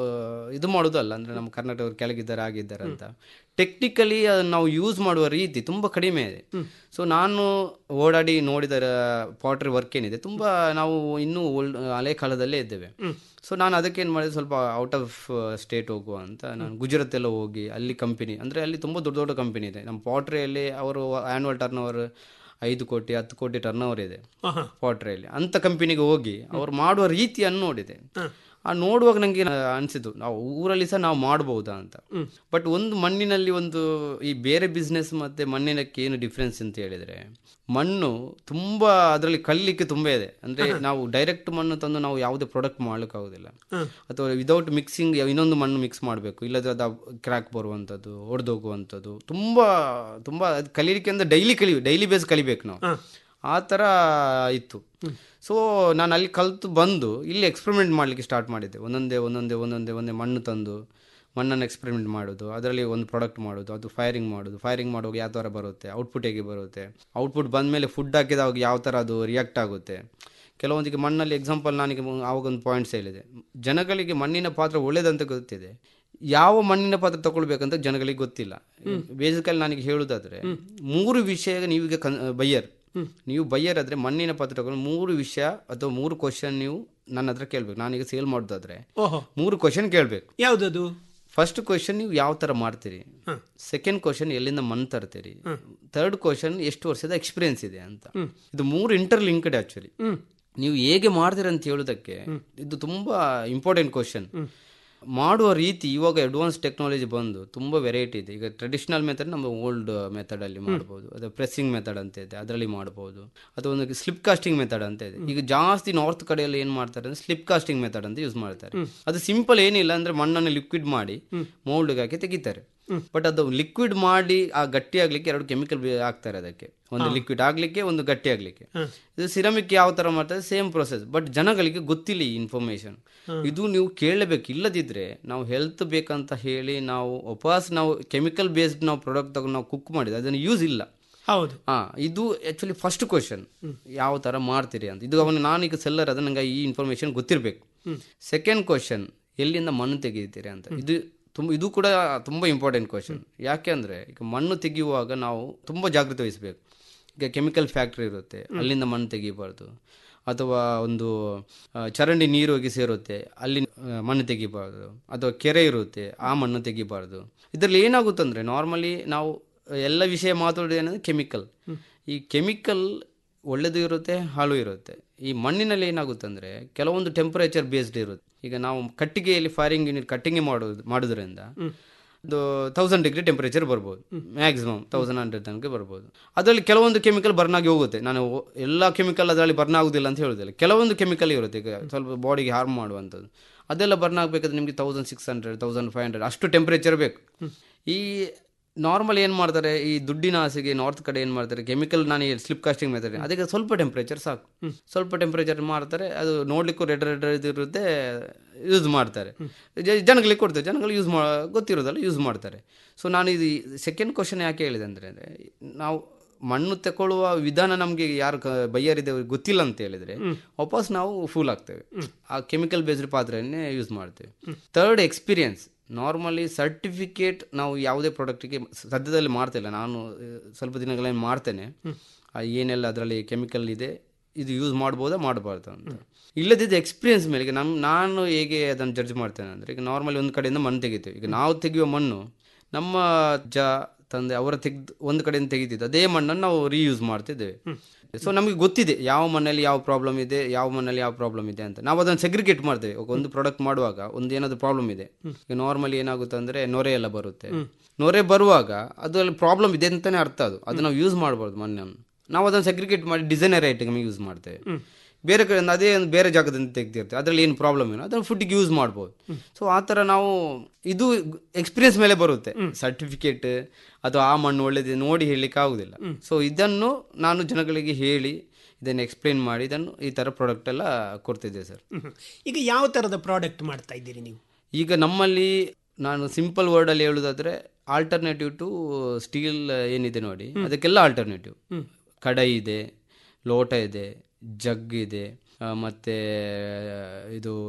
ಇದು ಮಾಡೋದಲ್ಲ ಅಂದರೆ ನಮ್ಮ ಕರ್ನಾಟಕದವ್ರು ಕೆಳಗಿದ್ದಾರೆ ಆಗಿದ್ದಾರೆ ಅಂತ ಟೆಕ್ನಿಕಲಿ ನಾವು ಯೂಸ್ ಮಾಡುವ ರೀತಿ ತುಂಬ ಕಡಿಮೆ ಇದೆ ಸೊ ನಾನು ಓಡಾಡಿ ನೋಡಿದ ಪಾಟ್ರಿ ವರ್ಕ್ ಏನಿದೆ ತುಂಬ ನಾವು ಇನ್ನೂ ಓಲ್ಡ್ ಹಳೆ ಕಾಲದಲ್ಲೇ ಇದ್ದೇವೆ ಸೊ ನಾನು ಅದಕ್ಕೆ ಏನು ಮಾಡಿದೆ ಸ್ವಲ್ಪ ಔಟ್ ಆಫ್ ಸ್ಟೇಟ್ ಹೋಗುವ ಅಂತ ನಾನು ಗುಜರಾತ್ ಎಲ್ಲ ಹೋಗಿ ಅಲ್ಲಿ ಕಂಪನಿ ಅಂದರೆ ಅಲ್ಲಿ ತುಂಬ ದೊಡ್ಡ ದೊಡ್ಡ ಕಂಪನಿ ಇದೆ ನಮ್ಮ ಪಾಟ್ರಿಯಲ್ಲಿ ಅವರು ಆ್ಯನ್ಯುವಲ್ ಟರ್ನ್ ಓವರ್ ಐದು ಕೋಟಿ ಹತ್ತು ಕೋಟಿ ಟರ್ನ್ ಓವರ್ ಇದೆ ಆಹಾ. ಪಾಟ್ರಿಯಲ್ಲಿ ಅಂಥ ಕಂಪನಿಗೆ ಹೋಗಿ ಅವ್ರು ಮಾಡುವ ರೀತಿಯನ್ನು ನೋಡಿದೆ ಆ ನೋಡುವಾಗ ನನಗೆ ಅನಿಸಿತು ನಾವು ಊರಲ್ಲಿ ಸಹ ನಾವು ಮಾಡ್ಬೋದಾ ಅಂತ ಬಟ್ ಒಂದು ಮಣ್ಣಿನಲ್ಲಿ ಒಂದು ಈ ಬೇರೆ ಬಿಸ್ನೆಸ್ ಮತ್ತೆ ಮಣ್ಣಿನಕ್ಕೆ ಏನು ಡಿಫ್ರೆನ್ಸ್ ಅಂತ ಹೇಳಿದ್ರೆ ಮಣ್ಣು ತುಂಬ ಅದರಲ್ಲಿ ಕಲಿಲಿಕ್ಕೆ ತುಂಬ ಇದೆ ಅಂದ್ರೆ ನಾವು ಡೈರೆಕ್ಟ್ ಮಣ್ಣು ತಂದು ನಾವು ಯಾವುದೇ ಪ್ರಾಡಕ್ಟ್ ಮಾಡ್ಲಿಕ್ಕಾಗೋದಿಲ್ಲ ಅಥವಾ ವಿದೌಟ್ ಮಿಕ್ಸಿಂಗ್ ಇನ್ನೊಂದು ಮಣ್ಣು ಮಿಕ್ಸ್ ಮಾಡಬೇಕು ಇಲ್ಲದ್ರೆ ಅದು ಕ್ರ್ಯಾಕ್ ಬರುವಂಥದ್ದು ಒಡೆದೋಗುವಂಥದ್ದು ತುಂಬ ತುಂಬ ಅದು ಕಲೀಲಿಕ್ಕೆ ಅಂದ್ರೆ ಡೈಲಿ ಕಲಿ ಡೈಲಿ ಬೇಸ್ ಕಲಿಬೇಕು ನಾವು ಆ ಥರ ಇತ್ತು ಸೊ ನಾನು ಅಲ್ಲಿ ಕಲಿತು ಬಂದು ಇಲ್ಲಿ ಎಕ್ಸ್ಪೆರಿಮೆಂಟ್ ಮಾಡಲಿಕ್ಕೆ ಸ್ಟಾರ್ಟ್ ಮಾಡಿದ್ದೆ ಒಂದೊಂದೇ ಒಂದೊಂದೇ ಒಂದೊಂದೇ ಒಂದೇ ಮಣ್ಣು ತಂದು ಮಣ್ಣನ್ನು ಎಕ್ಸ್ಪೆರಿಮೆಂಟ್ ಮಾಡೋದು ಅದರಲ್ಲಿ ಒಂದು ಪ್ರಾಡಕ್ಟ್ ಮಾಡೋದು ಅದು ಫೈರಿಂಗ್ ಮಾಡೋದು ಫೈರಿಂಗ್ ಮಾಡುವಾಗ ಯಾವ ಥರ ಬರುತ್ತೆ ಔಟ್ಪುಟ್ ಹೇಗೆ ಬರುತ್ತೆ ಔಟ್ಪುಟ್ ಬಂದ ಮೇಲೆ ಫುಡ್ ಹಾಕಿದಾಗ ಯಾವ ಥರ ಅದು ರಿಯಾಕ್ಟ್ ಆಗುತ್ತೆ ಕೆಲವೊಂದಿಗೆ ಮಣ್ಣಲ್ಲಿ ಎಕ್ಸಾಂಪಲ್ ನಾನೀಗ ಮು- ಆವಾಗ ಒಂದು ಪಾಯಿಂಟ್ಸ್ ಹೇಳಿದೆ ಜನಗಳಿಗೆ ಮಣ್ಣಿನ ಪಾತ್ರ ಒಳ್ಳೇದಂತ ಗೊತ್ತಿದೆ ಯಾವ ಮಣ್ಣಿನ ಪಾತ್ರ ತಗೊಳ್ಬೇಕಂತ ಜನಗಳಿಗೆ ಗೊತ್ತಿಲ್ಲ ಬೇಸಿಕಲಿ ನನಗೆ ಹೇಳುದಾದ್ರೆ ಮೂರು ವಿಷಯ ನೀವೀಗ ಕನ್ ಬಯ್ಯರ್ ನೀವು ಬಯ್ಯರ್ ಆದ್ರೆ ಮಣ್ಣಿನ ಪಾತ್ರ ತಗೊಂಡು ಮೂರು ವಿಷಯ ಅಥವಾ ಮೂರು ಕ್ವಶನ್ ನೀವು ನನ್ನ ಹತ್ರ ಕೇಳ್ಬೇಕು ನಾನೀಗ ಸೇಲ್ ಮಾಡೋದಾದ್ರೆ ಓಹೋ ಮೂರು ಕ್ವಶನ್ ಕೇಳಬೇಕು ಯಾವುದದು ಫಸ್ಟ್ ಕ್ವಶನ್ ನೀವು ಯಾವ ಥರ ಮಾಡ್ತೀರಿ ಸೆಕೆಂಡ್ ಕ್ವಶನ್ ಎಲ್ಲಿಂದ ಮಣ್ಣು ತರ್ತೀರಿ ಥರ್ಡ್ ಕ್ವಶನ್ ಎಷ್ಟು ವರ್ಷದ ಎಕ್ಸ್ಪೀರಿಯನ್ಸ್ ಇದೆ ಅಂತ ಇದು ಮೂರು ಇಂಟರ್ ಲಿಂಕ್ಡ್ ಆಕ್ಚುಲಿ ನೀವು ಹೇಗೆ ಮಾಡ್ತೀರ ಅಂತ ಹೇಳೋದಕ್ಕೆ ಇದು ತುಂಬಾ ಇಂಪಾರ್ಟೆಂಟ್ ಕ್ವಶನ್ ಮಾಡುವ ರೀತಿ ಇವಾಗ ಅಡ್ವಾನ್ಸ್ ಟೆಕ್ನಾಲಜಿ ಬಂದು ತುಂಬ ವೆರೈಟಿ ಇದೆ ಈಗ ಟ್ರೆಡಿಷನಲ್ ಮೆಥಡ್ ನಮ್ಮ ಓಲ್ಡ್ ಮೆಥಡಲ್ಲಿ ಮಾಡ್ಬೋದು ಅದು ಪ್ರೆಸ್ಸಿಂಗ್ ಮೆಥಡ್ ಅಂತ ಇದೆ ಅದರಲ್ಲಿ ಮಾಡ್ಬೋದು ಅಥವಾ ಒಂದು ಸ್ಲಿಪ್ ಕಾಸ್ಟಿಂಗ್ ಮೆಥಡ್ ಅಂತ ಇದೆ ಈಗ ಜಾಸ್ತಿ ನಾರ್ತ್ ಕಡೆಯಲ್ಲಿ ಏನು ಮಾಡ್ತಾರೆ ಅಂದ್ರೆ ಸ್ಲಿಪ್ ಕಾಸ್ಟಿಂಗ್ ಮೆಥಡ್ ಅಂತ ಯೂಸ್ ಮಾಡ್ತಾರೆ ಅದು ಸಿಂಪಲ್ ಏನಿಲ್ಲ ಅಂದ್ರೆ ಮಣ್ಣನ್ನು ಲಿಕ್ವಿಡ್ ಮಾಡಿ ಮೌಲ್ಡ್ಗೆ ಹಾಕಿ ತೆಗಿತಾರೆ ಬಟ್ ಅದು ಲಿಕ್ವಿಡ್ ಮಾಡಿ ಆ ಗಟ್ಟಿ ಆಗ್ಲಿಕ್ಕೆ ಎರಡು ಕೆಮಿಕಲ್ ಹಾಕ್ತಾರೆ ಅದಕ್ಕೆ ಒಂದು ಲಿಕ್ವಿಡ್ ಆಗ್ಲಿಕ್ಕೆ ಒಂದು ಗಟ್ಟಿ ಆಗ್ಲಿಕ್ಕೆ ಇದು ಸಿರಮಿಕ್ ಯಾವ ತರ ಮಾಡ್ತಾರೆ ಸೇಮ್ ಪ್ರೊಸೆಸ್ ಬಟ್ ಜನಗಳಿಗೆ ಗೊತ್ತಿಲ್ಲ ಈ ಇನ್ಫಾರ್ಮೇಶನ್ ಇದು ನೀವು ಕೇಳಬೇಕು ಇಲ್ಲದಿದ್ರೆ ನಾವು ಹೆಲ್ತ್ ಬೇಕಂತ ಹೇಳಿ ನಾವು ವಾಪಸ್ ನಾವು ಕೆಮಿಕಲ್ ಬೇಸ್ಡ್ ನಾವು ಪ್ರಾಡಕ್ಟ್ ತಗೊಂಡು ನಾವು ಕುಕ್ ಮಾಡಿದ್ರೆ ಅದನ್ನು ಯೂಸ್ ಇಲ್ಲ ಹೌದು ಹಾ ಇದು ಆಕ್ಚುಲಿ ಫಸ್ಟ್ ಕ್ವಶನ್ ಯಾವ ತರ ಮಾಡ್ತೀರಿ ಅಂತ ಇದು ಅವನು ನಾನೀಗ ಸೆಲ್ಲರ್ ಅದ ನಂಗೆ ಈ ಇನ್ಫಾರ್ಮೇಶನ್ ಗೊತ್ತಿರಬೇಕು ಸೆಕೆಂಡ್ ಕ್ವಶನ್ ಎಲ್ಲಿಂದ ಮಣ್ಣು ತೆಗಿತೀರಿ ಅಂತ ಇದು ತುಂಬ ಇದು ಕೂಡ ತುಂಬ ಇಂಪಾರ್ಟೆಂಟ್ ಕ್ವಶನ್ ಯಾಕೆ ಅಂದರೆ ಈಗ ಮಣ್ಣು ತೆಗೆಯುವಾಗ ನಾವು ತುಂಬ ಜಾಗೃತಿ ವಹಿಸಬೇಕು ಈಗ ಕೆಮಿಕಲ್ ಫ್ಯಾಕ್ಟ್ರಿ ಇರುತ್ತೆ ಅಲ್ಲಿಂದ ಮಣ್ಣು ತೆಗಿಬಾರ್ದು ಅಥವಾ ಒಂದು ಆ, ಚರಂಡಿ ನೀರು ಹೋಗಿ ಸೇರುತ್ತೆ ಅಲ್ಲಿ ಆ, ಮಣ್ಣು ತೆಗಿಬಾರ್ದು ಅಥವಾ ಕೆರೆ ಇರುತ್ತೆ ಆ ಮಣ್ಣು ತೆಗಿಬಾರ್ದು ಇದರಲ್ಲಿ ಏನಾಗುತ್ತೆ ಅಂದರೆ ನಾರ್ಮಲಿ ನಾವು ಎಲ್ಲ ವಿಷಯ ಮಾತಾಡೋದು ಏನಂದ್ರೆ ಕೆಮಿಕಲ್ ಈ ಕೆಮಿಕಲ್ ಒಳ್ಳೆದು ಇರುತ್ತೆ ಹಾಳು ಇರುತ್ತೆ ಈ ಮಣ್ಣಿನಲ್ಲಿ ಏನಾಗುತ್ತೆ ಅಂದರೆ ಕೆಲವೊಂದು ಟೆಂಪರೇಚರ್ ಬೇಸ್ಡ್ ಇರುತ್ತೆ ಈಗ ನಾವು ಕಟ್ಟಿಗೆಯಲ್ಲಿ ಫೈರಿಂಗ್ ಯೂನಿಟ್ ಕಟ್ಟಿಂಗ್ ಮಾಡೋದು ಮಾಡೋದ್ರಿಂದ ಒಂದು ತೌಸಂಡ್ ಡಿಗ್ರಿ ಟೆಂಪರೇಚರ್ ಬರ್ಬೋದು ಮ್ಯಾಕ್ಸಿಮಮ್ ತೌಸಂಡ್ ಹಂಡ್ರೆಡ್ ತನಕ ಬರ್ಬೋದು ಅದರಲ್ಲಿ ಕೆಲವೊಂದು ಕೆಮಿಕಲ್ ಬರ್ನ್ ಆಗಿ ಹೋಗುತ್ತೆ ನಾನು ಒ- ಎಲ್ಲ ಕೆಮಿಕಲ್ ಅದರಲ್ಲಿ ಬರ್ನ್ ಆಗೋದಿಲ್ಲ ಅಂತ ಹೇಳೋದಿಲ್ಲ ಕೆಲವೊಂದು ಕೆಮಿಕಲ್ ಇರುತ್ತೆ ಈಗ ಸ್ವಲ್ಪ ಬಾಡಿಗೆ ಹಾರ್ಮ್ ಮಾಡುವಂಥದ್ದು ಅದೆಲ್ಲ ಬರ್ನ್ ಆಗಬೇಕಾದ್ರೆ ನಿಮಗೆ thousand six hundred thousand five hundred ಅಷ್ಟು ಟೆಂಪರೇಚರ್ ಬೇಕು ಈ ನಾರ್ಮಲ್ ಏನು ಮಾಡ್ತಾರೆ ಈ ದುಡ್ಡಿನ ಆಸೆಗೆ ನಾರ್ತ್ ಕಡೆ ಏನು ಮಾಡ್ತಾರೆ ಕೆಮಿಕಲ್ ನಾನು ಸ್ಲಿಪ್ ಕಾಸ್ಟಿಂಗ್ ಮೆಥಡ್ ಅದಕ್ಕೆ ಸ್ವಲ್ಪ ಟೆಂಪರೇಚರ್ ಸಾಕು ಸ್ವಲ್ಪ ಟೆಂಪರೇಚರ್ ಮಾಡ್ತಾರೆ ಅದು ನೋಡ್ಲಿಕ್ಕೂ ರೆಡ್ ರೆಡ್ ಇರುತ್ತೆ ಯೂಸ್ ಮಾಡ್ತಾರೆ ಜ- ಜನಗಳಿಗೆ ಕೊಡ್ತಾರೆ ಜನಗಳು ಯೂಸ್ ಮಾ ಗೊತ್ತಿರೋದಲ್ಲ ಯೂಸ್ ಮಾಡ್ತಾರೆ ಸೊ ನಾನು ಇದು ಸೆಕೆಂಡ್ ಕ್ವಶನ್ ಯಾಕೆ ಹೇಳಿದೆ ಅಂದರೆ ನಾವು ಮಣ್ಣು ತಗೊಳ್ಳುವ ವಿಧಾನ ನಮಗೆ ಯಾರು ಬೈಯರಿದೆ ಅವ್ರಿಗೆ ಗೊತ್ತಿಲ್ಲ ಅಂತ ಹೇಳಿದ್ರೆ ವಾಪಸ್ ನಾವು ಫೂಲ್ ಆಗ್ತೇವೆ ಆ ಕೆಮಿಕಲ್ ಬೇಸ್ಡ್ ಪಾತ್ರೆಯನ್ನೇ ಯೂಸ್ ಮಾಡ್ತೇವೆ ಥರ್ಡ್ ಎಕ್ಸ್ಪೀರಿಯನ್ಸ್ ನಾರ್ಮಲಿ ಸರ್ಟಿಫಿಕೇಟ್ ನಾವು ಯಾವುದೇ ಪ್ರಾಡಕ್ಟಿಗೆ ಸದ್ಯದಲ್ಲಿ ಮಾಡ್ತಿಲ್ಲ ನಾನು ಆ, ಸ್ವಲ್ಪ ದಿನಗಳಲ್ಲಿ ಮಾಡ್ತೇನೆ ಆ, ಏನೆಲ್ಲ ಅದರಲ್ಲಿ ಕೆಮಿಕಲ್ ಇದೆ ಇದು ಯೂಸ್ ಮಾಡ್ಬೋದಾ ಮಾಡಬಾರ್ದು ಅಂತ ಇಲ್ಲದಿದ್ದ ಎಕ್ಸ್ಪೀರಿಯನ್ಸ್ ಮೇಲೆ ಈಗ ನಮ್ ನಾನು ಹೇಗೆ ಅದನ್ನು ಜಡ್ಜ್ ಮಾಡ್ತೇನೆ ಅಂದರೆ ಈಗ ನಾರ್ಮಲಿ ಒಂದು ಕಡೆಯಿಂದ ಮಣ್ಣು ತೆಗಿತೇವೆ ಈಗ ನಾವು ತೆಗೆಯುವ ಮಣ್ಣು ನಮ್ಮ ಅಜ್ಜ ತಂದೆ ಅವರ ತೆಗೆದು ಒಂದು ಕಡೆಯಿಂದ ತೆಗಿತಿದ್ದು ಅದೇ ಮಣ್ಣನ್ನು ನಾವು ರೀಯೂಸ್ ಮಾಡ್ತಿದ್ದೇವೆ ಸೊ ನಮಗೆ ಗೊತ್ತಿದೆ ಯಾವ ಮಣ್ಣಲ್ಲಿ ಯಾವ ಪ್ರಾಬ್ಲಮ್ ಇದೆ ಯಾವ ಮಣ್ಣಲ್ಲಿ ಯಾವ ಪ್ರಾಬ್ಲಮ್ ಇದೆ ಅಂತ ನಾವು ಅದನ್ನು ಸೆಗ್ರಿಗೇಟ್ ಮಾಡ್ತೇವೆ ಈಗ ಒಂದು ಪ್ರಾಡಕ್ಟ್ ಮಾಡುವಾಗ ಒಂದು ಏನಾದರೂ ಪ್ರಾಬ್ಲಮ್ ಇದೆ ಈಗ ನಾರ್ಮಲಿ ಏನಾಗುತ್ತೆ ಅಂದರೆ ನೊರೆ ಎಲ್ಲ ಬರುತ್ತೆ ನೊರೆ ಬರುವಾಗ ಅದರಲ್ಲಿ ಪ್ರಾಬ್ಲಮ್ ಇದೆ ಅಂತಾನೆ ಅರ್ಥ ಅದು ಅದು ನಾವು ಯೂಸ್ ಮಾಡಬಾರ್ದು ಮಣ್ಣನ್ನು ನಾವು ಅದನ್ನು ಸೆಗ್ರಿಗೇಟ್ ಮಾಡಿ ಡಿಸೈನರ್ ಐಟಮ್ ಯೂಸ್ ಮಾಡ್ತೇವೆ ಬೇರೆ ಕಡೆಯಿಂದ ಅದೇ ಒಂದು ಬೇರೆ ಜಾಗದಿಂದ ತೆಗ್ದಿರ್ತೇವೆ ಅದರಲ್ಲಿ ಏನು ಪ್ರಾಬ್ಲಮ್ ಏನೋ ಅದನ್ನು ಫುಡ್ಗೆ ಯೂಸ್ ಮಾಡ್ಬೋದು ಸೊ ಆ ಥರ ನಾವು ಇದು ಎಕ್ಸ್ಪೀರಿಯನ್ಸ್ ಮೇಲೆ ಬರುತ್ತೆ ಸರ್ಟಿಫಿಕೇಟ್ ಅದು ಆ ಮಣ್ಣು ಒಳ್ಳೆದಿದೆ ನೋಡಿ ಹೇಳಲಿಕ್ಕೆ ಆಗುದಿಲ್ಲ ಸೊ ಇದನ್ನು ನಾನು ಜನಗಳಿಗೆ ಹೇಳಿ ಇದನ್ನು ಎಕ್ಸ್ಪ್ಲೇನ್ ಮಾಡಿ ಇದನ್ನು ಈ ಥರ ಪ್ರಾಡಕ್ಟ್ ಎಲ್ಲ ಕೊಡ್ತಿದ್ದೆ ಸರ್ ಹ್ಮ್. ಈಗ ಯಾವ ಥರದ ಪ್ರಾಡಕ್ಟ್ ಮಾಡ್ತಾ ಇದ್ದೀರಿ ನೀವು ಈಗ ನಮ್ಮಲ್ಲಿ ನಾನು ಸಿಂಪಲ್ ವರ್ಡಲ್ಲಿ ಹೇಳೋದಾದ್ರೆ ಆಲ್ಟರ್ನೇಟಿವ್ ಟು ಸ್ಟೀಲ್ ಏನಿದೆ ನೋಡಿ ಅದಕ್ಕೆಲ್ಲ ಆಲ್ಟರ್ನೇಟಿವ್ ಕಡಾಯಿ ಇದೆ ಲೋಟ ಇದೆ ಜಗ್ ಇದೆ ಆ, ಮತ್ತೆ ಇದು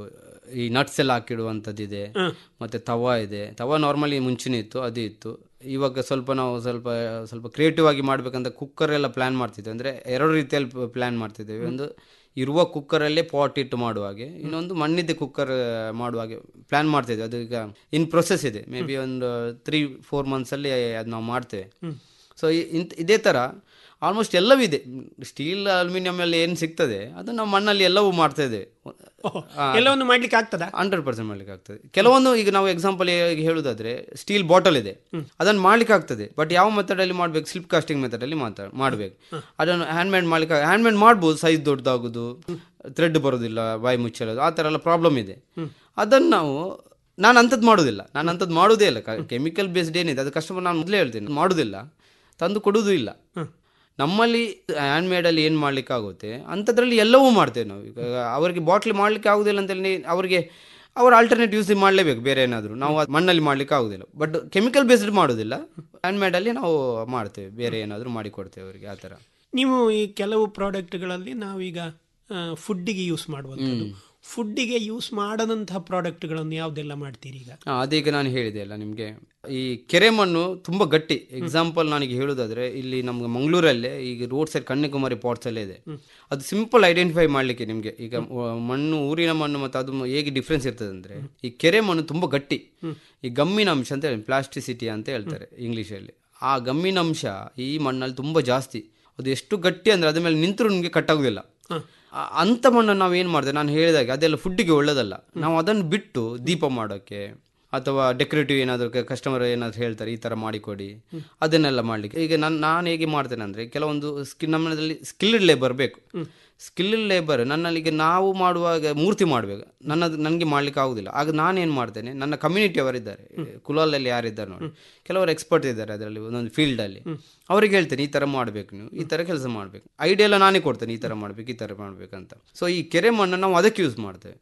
ಈ ನಟ್ಸ್ ಎಲ್ಲ ಹಾಕಿಡುವಂಥದ್ದಿದೆ ಮತ್ತೆ ತವ ಇದೆ ತವ ನಾರ್ಮಲಿ ಮುಂಚೆನೇ ಇತ್ತು ಅದು ಇತ್ತು ಇವಾಗ ಸ್ವಲ್ಪ ನಾವು ಸ್ವಲ್ಪ ಸ್ವಲ್ಪ ಕ್ರಿಯೇಟಿವ್ ಆಗಿ ಮಾಡ್ಬೇಕಂತ ಕುಕ್ಕರ್ ಎಲ್ಲ ಪ್ಲಾನ್ ಮಾಡ್ತಿದ್ವಿ ಅಂದ್ರೆ ಎರಡು ರೀತಿಯಲ್ಲಿ ಪ್ಲಾನ್ ಮಾಡ್ತಿದ್ದೇವೆ ಒಂದು ಇರುವ ಕುಕ್ಕರಲ್ಲೇ ಪಾಟ್ ಇಟ್ಟು ಮಾಡುವ ಹಾಗೆ ಇನ್ನೊಂದು ಮಣ್ಣಿದ್ದೆ ಕುಕ್ಕರ್ ಮಾಡುವ ಹಾಗೆ ಪ್ಲಾನ್ ಮಾಡ್ತಿದ್ವಿ ಅದು ಈಗ ಇನ್ ಪ್ರೊಸೆಸ್ ಇದೆ ಮೇ ಬಿ ಒಂದು ತ್ರೀ ಫೋರ್ ಮಂತ್ಸಲ್ಲಿ ಅದು ನಾವು ಮಾಡ್ತೇವೆ ಸೊ ಇಂತ ಇದೇ ಥರ ಆಲ್ಮೋಸ್ಟ್ ಎಲ್ಲವೂ ಇದೆ ಸ್ಟೀಲ್ ಅಲ್ಯೂಮಿನಿಯಂ ಎಲ್ಲ ಏನು ಸಿಗ್ತದೆ ಅದು ನಾವು ಮಣ್ಣಲ್ಲಿ ಎಲ್ಲವೂ ಮಾಡ್ತಾ ಇದ್ದೇವೆ ಎಲ್ಲವನ್ನು ಮಾಡ್ಲಿಕ್ಕೆ ಆಗ್ತದ ಹಂಡ್ರೆಡ್ ಪರ್ಸೆಂಟ್ ಮಾಡ್ಲಿಕ್ಕೆ ಆಗ್ತದೆ ಕೆಲವೊಂದು ಈಗ ನಾವು ಎಕ್ಸಾಂಪಲ್ ಹೇಳುದಾದ್ರೆ ಸ್ಟೀಲ್ ಬಾಟಲ್ ಇದೆ ಅದನ್ನು ಮಾಡ್ಲಿಕ್ಕೆ ಆಗ್ತದೆ ಬಟ್ ಯಾವ ಮೆಥಡ್ ಅಲ್ಲಿ ಮಾಡ್ಬೇಕು ಸ್ಲಿಪ್ ಕಾಸ್ಟಿಂಗ್ ಮೆಥಡ್ ಅಲ್ಲಿ ಮಾತಾ ಮಾಡ್ಬೇಕು ಅದನ್ನು ಹ್ಯಾಂಡ್ ಮೇಡ್ ಮಾಡ್ಲಿಕ್ಕೆ ಹ್ಯಾಂಡ್ ಮೇಡ್ ಮಾಡ್ಬೋದು ಸೈಜ್ ದೊಡ್ಡದಾಗುದು ಥ್ರೆಡ್ ಬರೋದಿಲ್ಲ ಬಾಯಿ ಮುಚ್ಚಲೋದು ಆ ಥರ ಎಲ್ಲ ಪ್ರಾಬ್ಲಮ್ ಇದೆ ಅದನ್ನು ನಾವು ನಾನು ಅಂಥದ್ದು ಮಾಡೋದಿಲ್ಲ ನಾನು ಅಂಥದ್ದು ಮಾಡೋದೇ ಇಲ್ಲ ಕೆಮಿಕಲ್ ಬೇಸ್ಡ್ ಏನಿದೆ ಅದು ಕಸ್ಟಮರ್ ನಾನು ಮೊದಲೇ ಹೇಳ್ತೀನಿ ಮಾಡೋದಿಲ್ಲ ತಂದು ಕೊಡೋದು ಇಲ್ಲ ನಮ್ಮಲ್ಲಿ ಹ್ಯಾಂಡ್ ಮೇಡಲ್ಲಿ ಏನು ಮಾಡ್ಲಿಕ್ಕೆ ಆಗುತ್ತೆ ಅಂಥದ್ರಲ್ಲಿ ಎಲ್ಲವೂ ಮಾಡ್ತೇವೆ ನಾವು ಈಗ ಅವರಿಗೆ ಬಾಟ್ಲಿ ಮಾಡ್ಲಿಕ್ಕೆ ಆಗುದಿಲ್ಲ ಅಂತೇಳಿ ಅವರಿಗೆ ಅವ್ರ ಆಲ್ಟರ್ನೇಟ್ ಯೂಸ್ ಮಾಡಲೇಬೇಕು ಬೇರೆ ಏನಾದರೂ ನಾವು ಅದ್ ಮಣ್ಣಲ್ಲಿ ಮಾಡ್ಲಿಕ್ಕೆ ಆಗುದಿಲ್ಲ ಬಟ್ ಕೆಮಿಕಲ್ ಬೇಸ್ಡ್ ಮಾಡೋದಿಲ್ಲ ಹ್ಯಾಂಡ್ ಮೇಡಲ್ಲಿ ನಾವು ಮಾಡ್ತೇವೆ ಬೇರೆ ಏನಾದರೂ ಮಾಡಿ ಕೊಡ್ತೇವೆ ಅವರಿಗೆ ಆ ಥರ ನೀವು ಈ ಕೆಲವು ಪ್ರಾಡಕ್ಟ್ಗಳಲ್ಲಿ ನಾವೀಗ ಫುಡ್ಡಿಗೆ ಯೂಸ್ ಮಾಡುವಂಥದ್ದು ಫುಡ್ಡಿಗೆ ಯೂಸ್ ಮಾಡದಂತಹ ಪ್ರಾಡಕ್ಟ್ಗಳನ್ನು ಯಾವುದೆಲ್ಲ ಮಾಡ್ತೀರಿ ಈಗ ಹಾ, ಅದೀಗ ನಾನು ಹೇಳಿದೆ ಅಲ್ಲ ನಿಮಗೆ ಈ ಕೆರೆ ಮಣ್ಣು ತುಂಬ ಗಟ್ಟಿ ಎಕ್ಸಾಂಪಲ್ ನನಗೆ ಹೇಳೋದಾದ್ರೆ ಇಲ್ಲಿ ನಮ್ಗೆ ಮಂಗಳೂರಲ್ಲೇ ಈಗ ರೋಡ್ ಸೈಡ್ ಕನ್ಯಾಕುಮಾರಿ ಪಾಟ್ಸ್ ಅಲ್ಲೇ ಇದೆ ಅದು ಸಿಂಪಲ್ ಐಡೆಂಟಿಫೈ ಮಾಡಲಿಕ್ಕೆ ನಿಮಗೆ ಈಗ ವ- ಮಣ್ಣು ಊರಿನ ಮಣ್ಣು ಮತ್ತು ಅದು ಹೇಗೆ ಡಿಫ್ರೆನ್ಸ್ ಇರ್ತದೆ ಅಂದ್ರೆ ಈ ಕೆರೆ ಮಣ್ಣು ತುಂಬ ಗಟ್ಟಿ ಈ ಗಮ್ಮಿನ ಅಂಶ ಅಂತ ಹೇಳಿ ಪ್ಲಾಸ್ಟಿಸಿಟಿ ಅಂತ ಹೇಳ್ತಾರೆ ಇಂಗ್ಲೀಷಲ್ಲಿ ಆ ಗಮ್ಮಿನ ಅಂಶ ಈ ಮಣ್ಣಲ್ಲಿ ತುಂಬ ಜಾಸ್ತಿ ಅದು ಎಷ್ಟು ಗಟ್ಟಿ ಅಂದ್ರೆ ಅದ್ರ ಮೇಲೆ ನಿಂತರೂ ನಿಮಗೆ ಕಟ್ಟಾಗೋದಿಲ್ಲ ಆ- ಅಂಥ ಮಣ್ಣನ್ನು ನಾವು ಏನು ಮಾಡಿದೆ ನಾನು ಹೇಳಿದಾಗೆ ಅದೆಲ್ಲ ಫುಡ್ಡಿಗೆ ಒಳ್ಳೇದಲ್ಲ ನಾವು ಅದನ್ನು ಬಿಟ್ಟು ದೀಪ ಮಾಡೋಕ್ಕೆ ಅಥವಾ ಡೆಕೋರೇಟಿವ್ ಏನಾದರೂ ಕಸ್ಟಮರ್ ಏನಾದರೂ ಹೇಳ್ತಾರೆ ಈ ಥರ ಮಾಡಿಕೊಡಿ ಅದನ್ನೆಲ್ಲ ಮಾಡಲಿಕ್ಕೆ ಈಗ ನಾನು ನಾನು ಹೇಗೆ ಮಾಡ್ತೇನೆ ಅಂದರೆ ಕೆಲವೊಂದು ಸ್ಕಿಲ್ ನಮ್ಮಲ್ಲಿ ಸ್ಕಿಲ್ಡ್ ಲೇಬರ್ ಬೇಕು ಸ್ಕಿಲ್ಡ್ ಲೇಬರ್ ನನ್ನಲ್ಲಿ ಈಗ ನಾವು ಮಾಡುವಾಗ ಮೂರ್ತಿ ಮಾಡಬೇಕು ನನ್ನದು ನನಗೆ ಮಾಡ್ಲಿಕ್ಕೆ ಆಗುದಿಲ್ಲ ಆಗ ನಾನೇನು ಮಾಡ್ತೇನೆ ನನ್ನ ಕಮ್ಯುನಿಟಿ ಅವರಿದ್ದಾರೆ ಕುಲಾಲಲ್ಲಿ ಯಾರಿದ್ದಾರೆ ನೋಡಿ ಕೆಲವರು ಎಕ್ಸ್ಪರ್ಟ್ ಇದ್ದಾರೆ ಅದರಲ್ಲಿ ಒಂದೊಂದು ಫೀಲ್ಡಲ್ಲಿ ಅವ್ರಿಗೆ ಹೇಳ್ತೇನೆ ಈ ಥರ ಮಾಡಬೇಕು ನೀವು ಈ ಥರ ಕೆಲಸ ಮಾಡಬೇಕು ಐಡಿಯಾ ಎಲ್ಲ ನಾನೇ ಕೊಡ್ತೇನೆ ಈ ಥರ ಮಾಡಬೇಕು ಈ ಥರ ಮಾಡಬೇಕಂತ ಸೊ ಈ ಕೆರೆ ಮಣ್ಣು ನಾವು ಅದಕ್ಕೆ ಯೂಸ್ ಮಾಡ್ತೇವೆ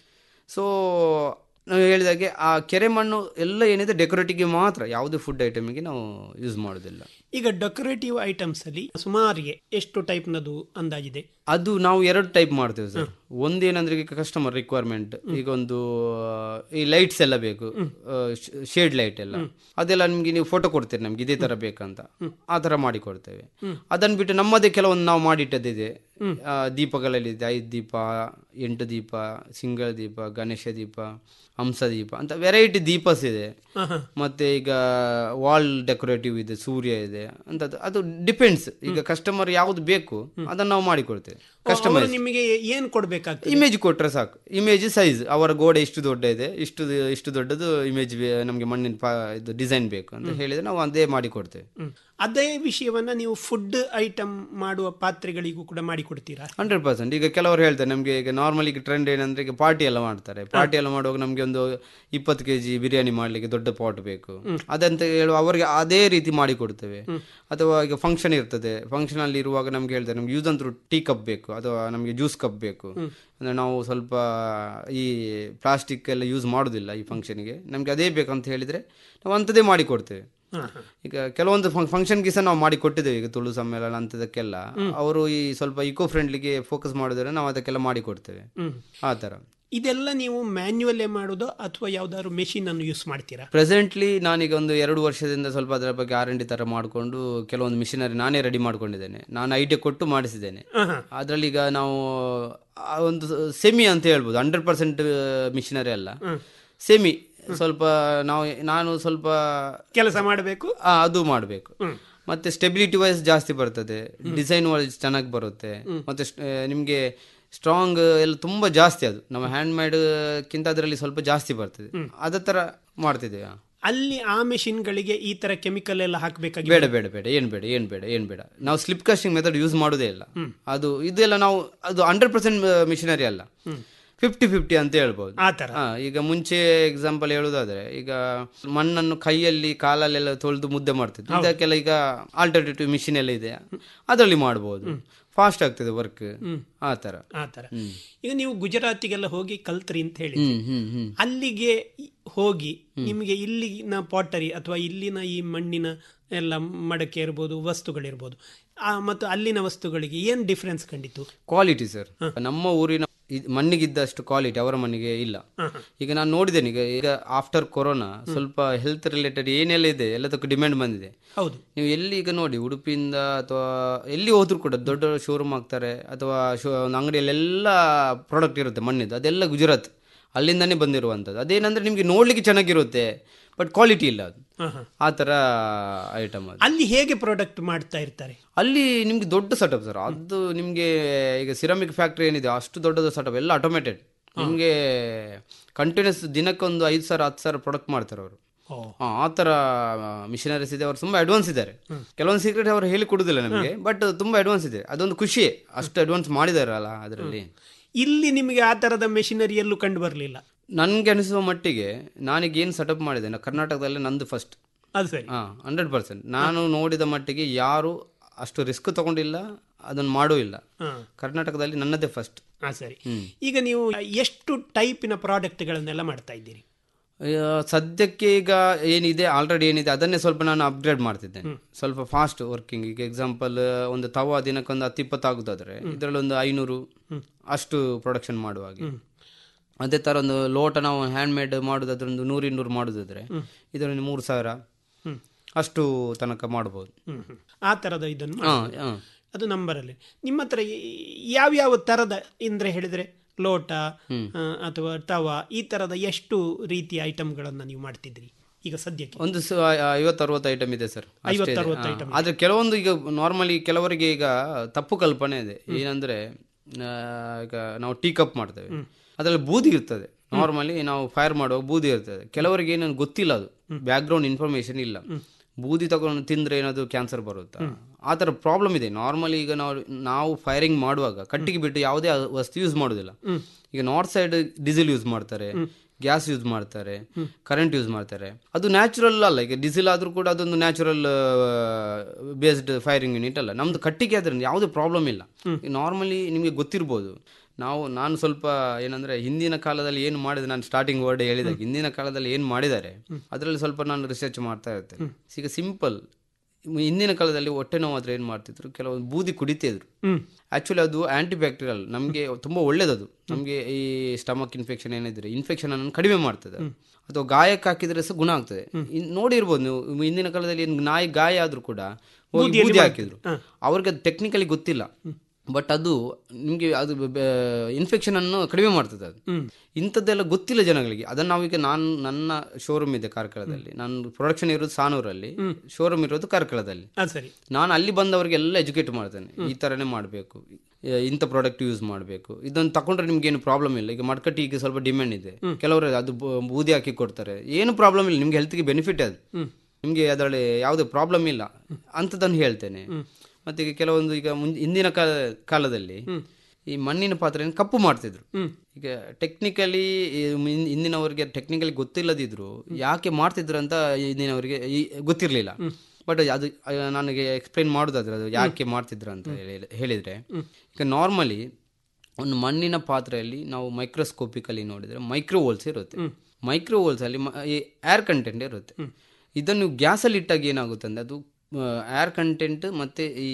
ಸೊ ನಾವು ಹೇಳಿದಾಗೆ ಆ ಕೆರೆ ಮಣ್ಣು ಎಲ್ಲ ಏನಿದೆ ಡೆಕೋರೇಟಿವ್ಗೆ ಮಾತ್ರ ಯಾವುದೇ ಫುಡ್ ಐಟಮಿಗೆ ನಾವು ಯೂಸ್ ಮಾಡೋದಿಲ್ಲ ಈಗ ಡೆಕೋರೇಟಿವ್ ಐಟಮ್ಸ್ ಅಲ್ಲಿ ಸುಮಾರಿಗೆ ಎಷ್ಟು ಟೈಪ್ನದು ಅಂದಾಜಿದೆ ಅದು ನಾವು ಎರಡು ಟೈಪ್ ಮಾಡ್ತೇವೆ ಸರ್ ಒಂದೇನಂದ್ರೆ ಈಗ ಕಸ್ಟಮರ್ ರಿಕ್ವೈರ್ಮೆಂಟ್ ಈಗ ಒಂದು ಆ, ಈ ಲೈಟ್ಸ್ ಎಲ್ಲ ಬೇಕು ಶೇಡ್ ಲೈಟ್ ಎಲ್ಲ ಅದೆಲ್ಲ ನಿಮ್ಗೆ ನೀವು ಫೋಟೋ ಕೊಡ್ತೀರಿ ನಮ್ಗೆ ಇದೇ ತರ ಬೇಕಂತ ಆ ತರ ಮಾಡಿ ಕೊಡ್ತೇವೆ ಅದನ್ನ ಬಿಟ್ಟು ನಮ್ಮದೇ ಕೆಲವೊಂದು ನಾವು ಮಾಡಿಟ್ಟದಿದೆ ಆ, ದೀಪಗಳಲ್ಲಿ ಇದೆ ಐದು ದೀಪ ಎಂಟು ದೀಪ ಸಿಂಗಲ್ ದೀಪ ಗಣೇಶ ದೀಪ ಹಂಸ ದೀಪ ಅಂತ ವೆರೈಟಿ ದೀಪಸ್ ಇದೆ ಮತ್ತೆ ಈಗ ವಾಲ್ ಡೆಕೋರೇಟಿವ್ ಇದೆ ಸೂರ್ಯ ಇದೆ ಅಂತದ್ದು ಅದು ಡಿಪೆಂಡ್ಸ್ ಈಗ ಕಸ್ಟಮರ್ ಯಾವ್ದು ಬೇಕು ಅದನ್ನ ನಾವು ಮಾಡಿಕೊಡ್ತೇವೆ ಅವರು ಕಸ್ಟಮರ್ ನಿಮಗೆ ಏನು ಕೊಡ್ಬೇಕಾಗ್ತದೆ ಇಮೇಜ್ ಕೊಟ್ರೆ ಸಾಕು ಇಮೇಜ್ ಸೈಜ್ ಅವರ ಗೋಡೆ ಇಷ್ಟು ದೊಡ್ಡ ಇದೆ ಇಷ್ಟು ಇಷ್ಟು ದೊಡ್ಡದು ಇಮೇಜ್ ನಮಗೆ ಮಣ್ಣಿನ ಪಾ ಇದು ಡಿಸೈನ್ ಬೇಕು ಅಂತ ಹೇಳಿದ್ರೆ ನಾವು ಅದೇ ಮಾಡಿ ಕೊಡ್ತೇವೆ ಅದೇ ವಿಷಯವನ್ನ ನೀವು ಫುಡ್ ಐಟಮ್ ಮಾಡುವ ಪಾತ್ರೆಗಳಿಗೂ ಕೂಡ ಮಾಡಿಕೊಡ್ತೀರಾ ಹಂಡ್ರೆಡ್ ಪರ್ಸೆಂಟ್ ಈಗ ಕೆಲವರು ಹೇಳ್ತಾರೆ ನಮಗೆ ಈಗ ನಾರ್ಮಲ್ ಈಗ ಟ್ರೆಂಡ್ ಏನಂದ್ರೆ ಈಗ ಪಾರ್ಟಿ ಎಲ್ಲ ಮಾಡ್ತಾರೆ ಪಾರ್ಟಿ ಎಲ್ಲ ಮಾಡುವಾಗ ನಮಗೆ ಒಂದು ಇಪ್ಪತ್ತು ಕೆ ಜಿ ಬಿರಿಯಾನಿ ಮಾಡಲಿಕ್ಕೆ ದೊಡ್ಡ ಪಾಟ್ ಬೇಕು ಅದಂತ ಹೇಳುವ ಅವರಿಗೆ ಅದೇ ರೀತಿ ಮಾಡಿ ಕೊಡ್ತೇವೆ ಅಥವಾ ಈಗ ಫಂಕ್ಷನ್ ಇರ್ತದೆ ಫಂಕ್ಷನ್ ಅಲ್ಲಿ ಇರುವಾಗ ನಮ್ಗೆ ಹೇಳ್ತಾರೆ ನಮ್ಗೆ ಯೂಸ್ ಅಂತೂ ಟೀ ಕಪ್ ಬೇಕು ಅಥವಾ ನಮಗೆ ಜ್ಯೂಸ್ ಕಪ್ ಬೇಕು ಅಂದ್ರೆ ನಾವು ಸ್ವಲ್ಪ ಈ ಪ್ಲಾಸ್ಟಿಕ್ ಎಲ್ಲ ಯೂಸ್ ಮಾಡೋದಿಲ್ಲ ಈ ಫಂಕ್ಷನ್ಗೆ ನಮ್ಗೆ ಅದೇ ಬೇಕಂತ ಹೇಳಿದ್ರೆ ನಾವು ಅಂಥದ್ದೇ ಮಾಡಿ ಕೊಡ್ತೇವೆ ಈಗ ಕೆಲವೊಂದು ಫಂಕ್ಷನ್ಗೆ ಸಹ ನಾವು ಮಾಡಿ ಕೊಟ್ಟಿದ್ದೇವೆ ಈಗ ತುಳು ಸಮ್ಮೇಳನ ಅಂಥದಕ್ಕೆಲ್ಲ ಅವರು ಈ ಸ್ವಲ್ಪ ಇಕೋ ಫ್ರೆಂಡ್ಲಿಗೆ ಫೋಕಸ್ ಮಾಡಿದ್ರೆ ನಾವು ಅದಕ್ಕೆಲ್ಲ ಮಾಡಿ ಕೊಡ್ತೇವೆ ಆ ಥರ ಇದೆಲ್ಲ ನೀವು ಮ್ಯಾನ್ಯುವಲ್ಲೇ ಮಾಡೋದು ಅಥವಾ ಯಾವ್ದಾದ್ರು ಮೆಷಿನ್ ಅನ್ನು ಯೂಸ್ ಮಾಡ್ತೀರಾ ಪ್ರೆಸೆಂಟ್ಲಿ ನಾನೀಗ ಒಂದು ಎರಡು ವರ್ಷದಿಂದ ಸ್ವಲ್ಪ ಅದರ ಬಗ್ಗೆ ಆರ್ ಎನ್ ಡಿ ಥರ ಮಾಡಿಕೊಂಡು ಕೆಲವೊಂದು ಮಿಷಿನರಿ ನಾನೇ ರೆಡಿ ಮಾಡ್ಕೊಂಡಿದ್ದೇನೆ ನಾನು ಐಡಿಯಾ ಕೊಟ್ಟು ಮಾಡಿಸಿದ್ದೇನೆ ಅದರಲ್ಲಿ ಈಗ ನಾವು ಆ ಒಂದು ಸೆಮಿ ಅಂತ ಹೇಳ್ಬೋದು ಹಂಡ್ರೆಡ್ ಪರ್ಸೆಂಟ್ ಮಿಷಿನರಿ ಅಲ್ಲ ಸೆಮಿ ಸ್ವಲ್ಪ ನಾವು ನಾನು ಸ್ವಲ್ಪ ಕೆಲಸ ಮಾಡಬೇಕು ಅದು ಮಾಡಬೇಕು ಮತ್ತೆ ಸ್ಟೆಬಿಲಿಟಿ ವೈಸ್ ಜಾಸ್ತಿ ಬರ್ತದೆ ಡಿಸೈನ್ ವೈಸ್ ಚೆನ್ನಾಗಿ ಬರುತ್ತೆ ಮತ್ತೆ ಸ್ಟ್- ಆ, ನಿಮ್ಗೆ ಸ್ಟ್ರಾಂಗ್ ಎಲ್ಲ ತುಂಬಾ ಜಾಸ್ತಿ ಅದು ನಮ್ಮ ಹ್ಯಾಂಡ್ ಮೇಡ್ಕ್ಕಿಂತ ಅದರಲ್ಲಿ ಸ್ವಲ್ಪ ಜಾಸ್ತಿ ಬರ್ತದೆ ಅದ ತರ ಮಾಡ್ತಿದ್ದೇವೆ ಅಲ್ಲಿ ಆ ಮೆಷಿನ್ಗಳಿಗೆ ಈ ತರ ಕೆಮಿಕಲ್ ಎಲ್ಲ ಹಾಕಬೇಕಾಗಿ ಬೇಡ ಬೇಡ ಬೇಡ ಏನ್ ಬೇಡ ಏನ್ ಬೇಡ ಏನ್ ಬೇಡ ನಾವು ಸ್ಲಿಪ್ ಕಾಸ್ಟಿಂಗ್ ಮೆಥಡ್ ಯೂಸ್ ಮಾಡೋದೇ ಇಲ್ಲ ಅದು ಇದೆಲ್ಲ ನಾವು ಅದು ಹಂಡ್ರೆಡ್ ಪರ್ಸೆಂಟ್ ಮಿಷಿನರಿ ಅಲ್ಲ ಫಿಫ್ಟಿ ಫಿಫ್ಟಿ ಅಂತ ಹೇಳ್ಬೋದು ಆ ತರ ಹಾ, ಈಗ ಮುಂಚೆ ಎಕ್ಸಾಂಪಲ್ ಹೇಳುದಾದ್ರೆ ಈಗ ಮಣ್ಣನ್ನು ಕೈಯಲ್ಲಿ ಕಾಲಲ್ಲೆಲ್ಲ ತೊಳೆದು ಮುದ್ದೆ ಮಾಡ್ತಿದ್ರು ಇದಕ್ಕೆಲ್ಲ ಈಗ ಆಲ್ಟರ್ನೇಟಿವ್ ಮಿಷಿನ್ ಎಲ್ಲ ಇದೆ ಅದರಲ್ಲಿ ಮಾಡಬಹುದು ಫಾಸ್ಟ್ ಆಗ್ತದೆ ವರ್ಕ್ ಆ ತರ ಆ ತರ ಈಗ ನೀವು ಗುಜರಾತಿಗೆಲ್ಲ ಹೋಗಿ ಕಲ್ತ್ರಿ ಅಂತ ಹೇಳಿ ಹ್ಮ್ ಹ್ಮ್ ಹ್ಮ್ ಅಲ್ಲಿಗೆ ಹೋಗಿ ನಿಮಗೆ ಇಲ್ಲಿನ ಪಾಟರಿ ಅಥವಾ ಇಲ್ಲಿನ ಈ ಮಣ್ಣಿನ ಎಲ್ಲ ಮಡಕೆ ಇರ್ಬೋದು ವಸ್ತುಗಳಿರ್ಬೋದು ಆ ಮತ್ತು ಅಲ್ಲಿನ ವಸ್ತುಗಳಿಗೆ ಏನ್ ಡಿಫ್ರೆನ್ಸ್ ಕಂಡಿತು ಕ್ವಾಲಿಟಿ ಸರ್ ನಮ್ಮ ಊರಿನ ಇದ್- ಮಣ್ಣಿಗಿದ್ದಷ್ಟು ಕ್ವಾಲಿಟಿ ಅವರ ಮಣ್ಣಿಗೆ ಇಲ್ಲ ಈಗ ನಾನು ನೋಡಿದ್ದೇನೆ ಈಗ ಈಗ ಆಫ್ಟರ್ ಕೊರೋನಾ ಸ್ವಲ್ಪ ಹೆಲ್ತ್ ರಿಲೇಟೆಡ್ ಏನೆಲ್ಲ ಇದೆ ಎಲ್ಲದಕ್ಕೂ ಡಿಮ್ಯಾಂಡ್ ಬಂದಿದೆ ಹೌದು ನೀವು ಎಲ್ಲಿ ಈಗ ನೋಡಿ ಉಡುಪಿಯಿಂದ ಅಥವಾ ಎಲ್ಲಿ ಹೋದ್ರೂ ಕೂಡ ದೊಡ್ಡ ಶೋರೂಮ್ ಆಗ್ತಾರೆ ಅಥವಾ ಶೋ ಒಂದು ಅಂಗಡಿಯಲ್ಲೆಲ್ಲ ಪ್ರಾಡಕ್ಟ್ ಇರುತ್ತೆ ಮಣ್ಣಿದ್ದು ಅದೆಲ್ಲ ಗುಜರಾತ್ ಅಲ್ಲಿಂದನೇ ಬಂದಿರುವಂಥದ್ದು ಅದೇನಂದ್ರೆ ನಿಮಗೆ ನೋಡ್ಲಿಕ್ಕೆ ಚೆನ್ನಾಗಿರುತ್ತೆ ಬಟ್ ಕ್ವಾಲಿಟಿ ಇಲ್ಲ ಅದು ಆ ಥರ ಐಟಮ್ ಅದು ಅಲ್ಲಿ ಹೇಗೆ ಪ್ರಾಡಕ್ಟ್ ಮಾಡ್ತಾ ಇರ್ತಾರೆ ಅಲ್ಲಿ ನಿಮ್ಗೆ ದೊಡ್ಡ ಸೆಟಪ್ ಸರ್ ಅದು ನಿಮಗೆ ಈಗ ಸಿರಾಮಿಕ್ ಫ್ಯಾಕ್ಟ್ರಿ ಏನಿದೆ ಅಷ್ಟು ದೊಡ್ಡದ ಸೆಟಪ್ ಎಲ್ಲ ಆಟೋಮೇಟೆಡ್ ನಿಮಗೆ ಕಂಟಿನ್ಯೂಸ್ ದಿನಕ್ಕೊಂದು ಐದು ಸಾವಿರ ಹತ್ತು ಸಾವಿರ ಪ್ರಾಡಕ್ಟ್ ಮಾಡ್ತಾರೆ ಅವರು ಆ ಥರ ಮಿಷನರೀಸ್ ಇದೆ ಅವರು ತುಂಬ ಅಡ್ವಾನ್ಸ್ ಇದ್ದಾರೆ ಕೆಲವೊಂದು ಸೀಕ್ರೆಟ್ ಅವರು ಹೇಳಿ ಕೊಡುದಿಲ್ಲ ನಮಗೆ ಬಟ್ ತುಂಬ ಅಡ್ವಾನ್ಸ್ ಇದೆ ಅದೊಂದು ಖುಷಿ ಅಷ್ಟು ಅಡ್ವಾನ್ಸ್ ಮಾಡಿದಾರಲ್ಲ ಅದರಲ್ಲಿ ಇಲ್ಲಿ ನಿಮಗೆ ಆ ತರದ ಮೆಷಿನರಿ ಎಲ್ಲೂ ಕಂಡು ಬರಲಿಲ್ಲ ನನಗೆ ಅನಿಸುವ ಮಟ್ಟಿಗೆ ನಾನೀಗ ಏನು ಸೆಟಪ್ ಮಾಡಿದೆ ನಾ ಕರ್ನಾಟಕದಲ್ಲಿ ನಂದು ಫಸ್ಟ್ ಅದು ಸರಿ ಹಾಂ ಹಂಡ್ರೆಡ್ ಪರ್ಸೆಂಟ್ ನಾನು ನೋಡಿದ ಮಟ್ಟಿಗೆ ಯಾರು ಅಷ್ಟು ರಿಸ್ಕ್ ತಗೊಂಡಿಲ್ಲ ಅದನ್ನು ಮಾಡೂ ಇಲ್ಲ ಹಾ. ಕರ್ನಾಟಕದಲ್ಲಿ ನನ್ನದೇ ಫಸ್ಟ್ ಹಾ ಸರಿ ಈಗ ನೀವು ಎಷ್ಟು ಟೈಪಿನ ಪ್ರಾಡಕ್ಟ್ಗಳನ್ನೆಲ್ಲ ಮಾಡ್ತಾ ಇದ್ದೀರಿ ಸದ್ಯಕ್ಕೆ ಈಗ ಏನಿದೆ ಆಲ್ರೆಡಿ ಏನಿದೆ ಅದನ್ನೇ ಸ್ವಲ್ಪ ನಾನು ಅಪ್ಗ್ರೇಡ್ ಮಾಡ್ತಿದ್ದೇನೆ ಸ್ವಲ್ಪ ಫಾಸ್ಟ್ ವರ್ಕಿಂಗ್ ಈಗ ಎಕ್ಸಾಂಪಲ್ ಒಂದು ತವ ದಿನಕ್ಕೊಂದು ಹತ್ತು ಇಪ್ಪತ್ತು ಆಗುದಾದ್ರೆ ಇದರಲ್ಲಿ ಒಂದು ಐನೂರು ಅಷ್ಟು ಪ್ರೊಡಕ್ಷನ್ ಮಾಡುವಾಗೆ ಅದೇ ಥರ ಒಂದು ಲೋಟ ನಾವು ಹ್ಯಾಂಡ್ ಮೇಡ್ ಮಾಡೋದಾದ್ರೆ ಒಂದು ನೂರು ಇನ್ನೂರು ಮಾಡೋದಾದ್ರೆ ಇದರಲ್ಲಿ ಮೂರು ಸಾವಿರ ಅಷ್ಟು ತನಕ ಮಾಡ್ಬೋದು ಹ್ಮ್, ಹ್ಮ್. ಆ ತರದ ಇದನ್ನು ಹಾ, ಮಾಡ್ತೀರಿ. ಹಾ. ಅದು ನಂಬರಲ್ಲಿ ನಿಮ್ಮ ಹತ್ರ ಈ- ಯಾವ್ಯಾವ ತರದ ಅಂದ್ರೆ ಹೇಳಿದ್ರೆ ಲೋಟ ಹ್ಮ್. ಆ, ಅಥವಾ ತವ ಈ ತರದ ಎಷ್ಟು ರೀತಿಯ ಐಟಮ್ಗಳನ್ನ ನೀವು ಮಾಡ್ತಿದ್ರಿ ಈಗ ಸದ್ಯಕ್ಕೆ ಒಂದು ಸ- ಐವತ್ತು ಅರವತ್ತು ಐಟಮ್ ಇದೆ ಸರ್ ಅಷ್ಟೇ ಐವತ್ತು ಇದೆ. ಅರವತ್ತು ಹಾ. item ಆದ್ರೆ ಕೆಲವೊಂದು ಈಗ ನಾರ್ಮಲಿ ಕೆಲವರಿಗೆ ಈಗ ತಪ್ಪು ಕಲ್ಪನೆ ಇದೆ ಏನಂದ್ರೆ ಆ, ಈಗ ನಾವು ಟೀ ಕಪ್ ಮಾಡ್ತೇವೆ ಅದ್ರಲ್ಲಿ ಬೂದಿ ಇರ್ತದೆ ನಾರ್ಮಲಿ ನಾವು ಫೈರ್ ಮಾಡುವಾಗ ಬೂದಿ ಇರ್ತದೆ ಕೆಲವರಿಗೆ ಏನೇನು ಗೊತ್ತಿಲ್ಲ ಅದು ಬ್ಯಾಕ್ ಗ್ರೌಂಡ್ ಇನ್ಫಾರ್ಮೇಶನ್ ಇಲ್ಲ ಬೂದಿ ತಗೊಂಡು ತಿಂದ್ರೆ ಏನಾದ್ರು ಕ್ಯಾನ್ಸರ್ ಬರುತ್ತಾ ಆ ಥರ ಪ್ರಾಬ್ಲಮ್ ಇದೆ ನಾರ್ಮಲಿ ಈಗ ನಾವು ನಾವು ಫೈರಿಂಗ್ ಮಾಡುವಾಗ ಕಟ್ಟಿಗೆ ಬಿಟ್ಟು ಯಾವುದೇ ವಸ್ತು ಯೂಸ್ ಮಾಡೋದಿಲ್ಲ ಈಗ ನಾರ್ತ್ ಸೈಡ್ ಡೀಸೆಲ್ ಯೂಸ್ ಮಾಡ್ತಾರೆ ಗ್ಯಾಸ್ ಯೂಸ್ ಮಾಡ್ತಾರೆ ಕರೆಂಟ್ ಯೂಸ್ ಮಾಡ್ತಾರೆ ಅದು ನ್ಯಾಚುರಲ್ ಅಲ್ಲ ಈಗ ಡೀಸೆಲ್ ಆದ್ರೂ ಕೂಡ ಅದೊಂದು ನ್ಯಾಚುರಲ್ ಬೇಸ್ಡ್ ಫೈರಿಂಗ್ ಯೂನಿಟ್ ಅಲ್ಲ ನಮ್ದು ಕಟ್ಟಿಗೆ ಅದರಿಂದ ಯಾವುದೇ ಪ್ರಾಬ್ಲಮ್ ಇಲ್ಲ ನಾರ್ಮಲಿ ನಿಮಗೆ ಗೊತ್ತಿರ್ಬೋದು ನಾವು ನಾನು ಸ್ವಲ್ಪ ಏನಂದ್ರೆ ಹಿಂದಿನ ಕಾಲದಲ್ಲಿ ಏನು ಮಾಡಿದೆ ನಾನು ಸ್ಟಾರ್ಟಿಂಗ್ ವರ್ಡ್ ಹೇಳಿದಾಗ ಹಿಂದಿನ ಕಾಲದಲ್ಲಿ ಏನು ಮಾಡಿದ್ದಾರೆ ಅದರಲ್ಲಿ ಸ್ವಲ್ಪ ನಾನು ರಿಸರ್ಚ್ ಮಾಡ್ತಾ ಇರ್ತೇನೆ ಈಗ ಸಿಂಪಲ್ ಹಿಂದಿನ ಕಾಲದಲ್ಲಿ ಹೊಟ್ಟೆ ನೋವಾದ್ರೆ ಏನು ಮಾಡ್ತಿದ್ರು ಕೆಲವೊಂದು ಬೂದಿ ಕುಡಿತಿದ್ರು ಆಕ್ಚುಲಿ ಅದು ಆಂಟಿ ಬ್ಯಾಕ್ಟೀರಿಯಲ್ ನಮಗೆ ತುಂಬಾ ಒಳ್ಳೇದದು ನಮಗೆ ಈ ಸ್ಟಮಕ್ ಇನ್ಫೆಕ್ಷನ್ ಏನಿದ್ರೆ ಇನ್ಫೆಕ್ಷನ್ ಅನ್ನು ಕಡಿಮೆ ಮಾಡ್ತದೆ ಅಥವಾ ಗಾಯಕ್ಕೆ ಹಾಕಿದ್ರೆ ಸಹ ಗುಣ ಆಗ್ತದೆ ಇನ್ ನೋಡಿರ್ಬೋದು ನೀವು ಹಿಂದಿನ ಕಾಲದಲ್ಲಿ ಏನು ನಾಯಿ ಗಾಯ ಆದ್ರೂ ಕೂಡ ಹೋಗಿ ಬೂದಿಯಲ್ಲಿ ಬೂದಿ ಮಾಡ್ತಿದ್ರು. ಹಾಕಿದ್ರು ಅವ್ರಿಗೆ ಅದು ಟೆಕ್ನಿಕಲಿ ಗೊತ್ತಿಲ್ಲ ಬಟ್ ಅದು ನಿಮಗೆ ಅದು ಇನ್ಫೆಕ್ಷನ್ ಅನ್ನು ಕಡಿಮೆ ಮಾಡ್ತದೆ ಅದು ಇಂಥದ್ದೆಲ್ಲ ಗೊತ್ತಿಲ್ಲ ಜನಗಳಿಗೆ ಅದನ್ನು ನಾವೀಗ ನಾನು ನನ್ನ ಶೋರೂಮ್ ಇದೆ ಕಾರ್ಕಳದಲ್ಲಿ ನಾನು ಪ್ರೊಡಕ್ಷನ್ ಇರೋದು ಸಾನೂರಲ್ಲಿ ಶೋರೂಮ್ ಇರೋದು ಕಾರ್ಕಳದಲ್ಲಿ ಅದು ಸರಿ ನಾನು ಅಲ್ಲಿ ಬಂದವರಿಗೆಲ್ಲ ಎಜುಕೇಟ್ ಮಾಡ್ತೇನೆ ಈ ಥರನೇ ಮಾಡಬೇಕು ಇಂಥ ಪ್ರಾಡಕ್ಟ್ ಯೂಸ್ ಮಾಡಬೇಕು ಇದನ್ನು ತಗೊಂಡ್ರೆ ನಿಮ್ಗೆ ಏನು ಪ್ರಾಬ್ಲಮ್ ಇಲ್ಲ ಈಗ ಮಡ್ಕಟ್ಟಿ ಈಗ ಸ್ವಲ್ಪ ಡಿಮ್ಯಾಂಡ್ ಇದೆ ಕೆಲವರು ಅದು ಬ- ಬೂದಿ ಹಾಕಿ ಕೊಡ್ತಾರೆ ಏನು ಪ್ರಾಬ್ಲಮ್ ಇಲ್ಲ ನಿಮ್ಗೆ ಹೆಲ್ತ್ಗೆ ಬೆನಿಫಿಟ್ ಅದು ನಿಮಗೆ ಅದರಲ್ಲಿ ಯಾವುದೇ ಪ್ರಾಬ್ಲಮ್ ಇಲ್ಲ ಅಂಥದ್ದನ್ನು ಹೇಳ್ತೇನೆ ಮತ್ತೆ ಈಗ ಕೆಲವೊಂದು ಈಗ ಮುಂಚೆ ಹಿಂದಿನ ಕಾಲ ಕಾಲದಲ್ಲಿ ಈ ಮಣ್ಣಿನ ಪಾತ್ರೆಯನ್ನು ಕಪ್ಪು ಮಾಡ್ತಿದ್ರು ಈಗ ಟೆಕ್ನಿಕಲಿ ಹಿಂದಿನವರಿಗೆ ಟೆಕ್ನಿಕಲಿ ಗೊತ್ತಿಲ್ಲದಿದ್ರು ಯಾಕೆ ಮಾಡ್ತಿದ್ರು ಅಂತ ಹಿಂದಿನವರಿಗೆ ಈ- ಗೊತ್ತಿರಲಿಲ್ಲ ಬಟ್ ಅದು ಆ, ನನಗೆ ಎಕ್ಸ್ಪ್ಲೈನ್ ಮಾಡೋದಾದ್ರೆ ಅದು ಯಾಕೆ ಮಾಡ್ತಿದ್ರು ಅಂತ ಹೇಳಿ- ಹೇಳಿದ್ರೆ ಈಗ ನಾರ್ಮಲಿ ಒಂದು ಮಣ್ಣಿನ ಪಾತ್ರೆಯಲ್ಲಿ ನಾವು ಮೈಕ್ರೋಸ್ಕೋಪಿಕಲಿ ನೋಡಿದ್ರೆ ಮೈಕ್ರೋ ಹೋಲ್ಸ್ ಇರುತ್ತೆ ಮೈಕ್ರೋ ಹೋಲ್ಸ್ ಅಲ್ಲಿ ಮ- ಈ ಏರ್ ಕಂಟೆಂಟ್ ಇರುತ್ತೆ ಇದನ್ನು ಗ್ಯಾಸಲ್ಲಿ ಇಟ್ಟಾಗ ಏನಾಗುತ್ತೆ ಅಂದ್ರೆ ಅದು ಏರ್ ಕಂಟೆಂಟ್ ಮತ್ತೆ ಈ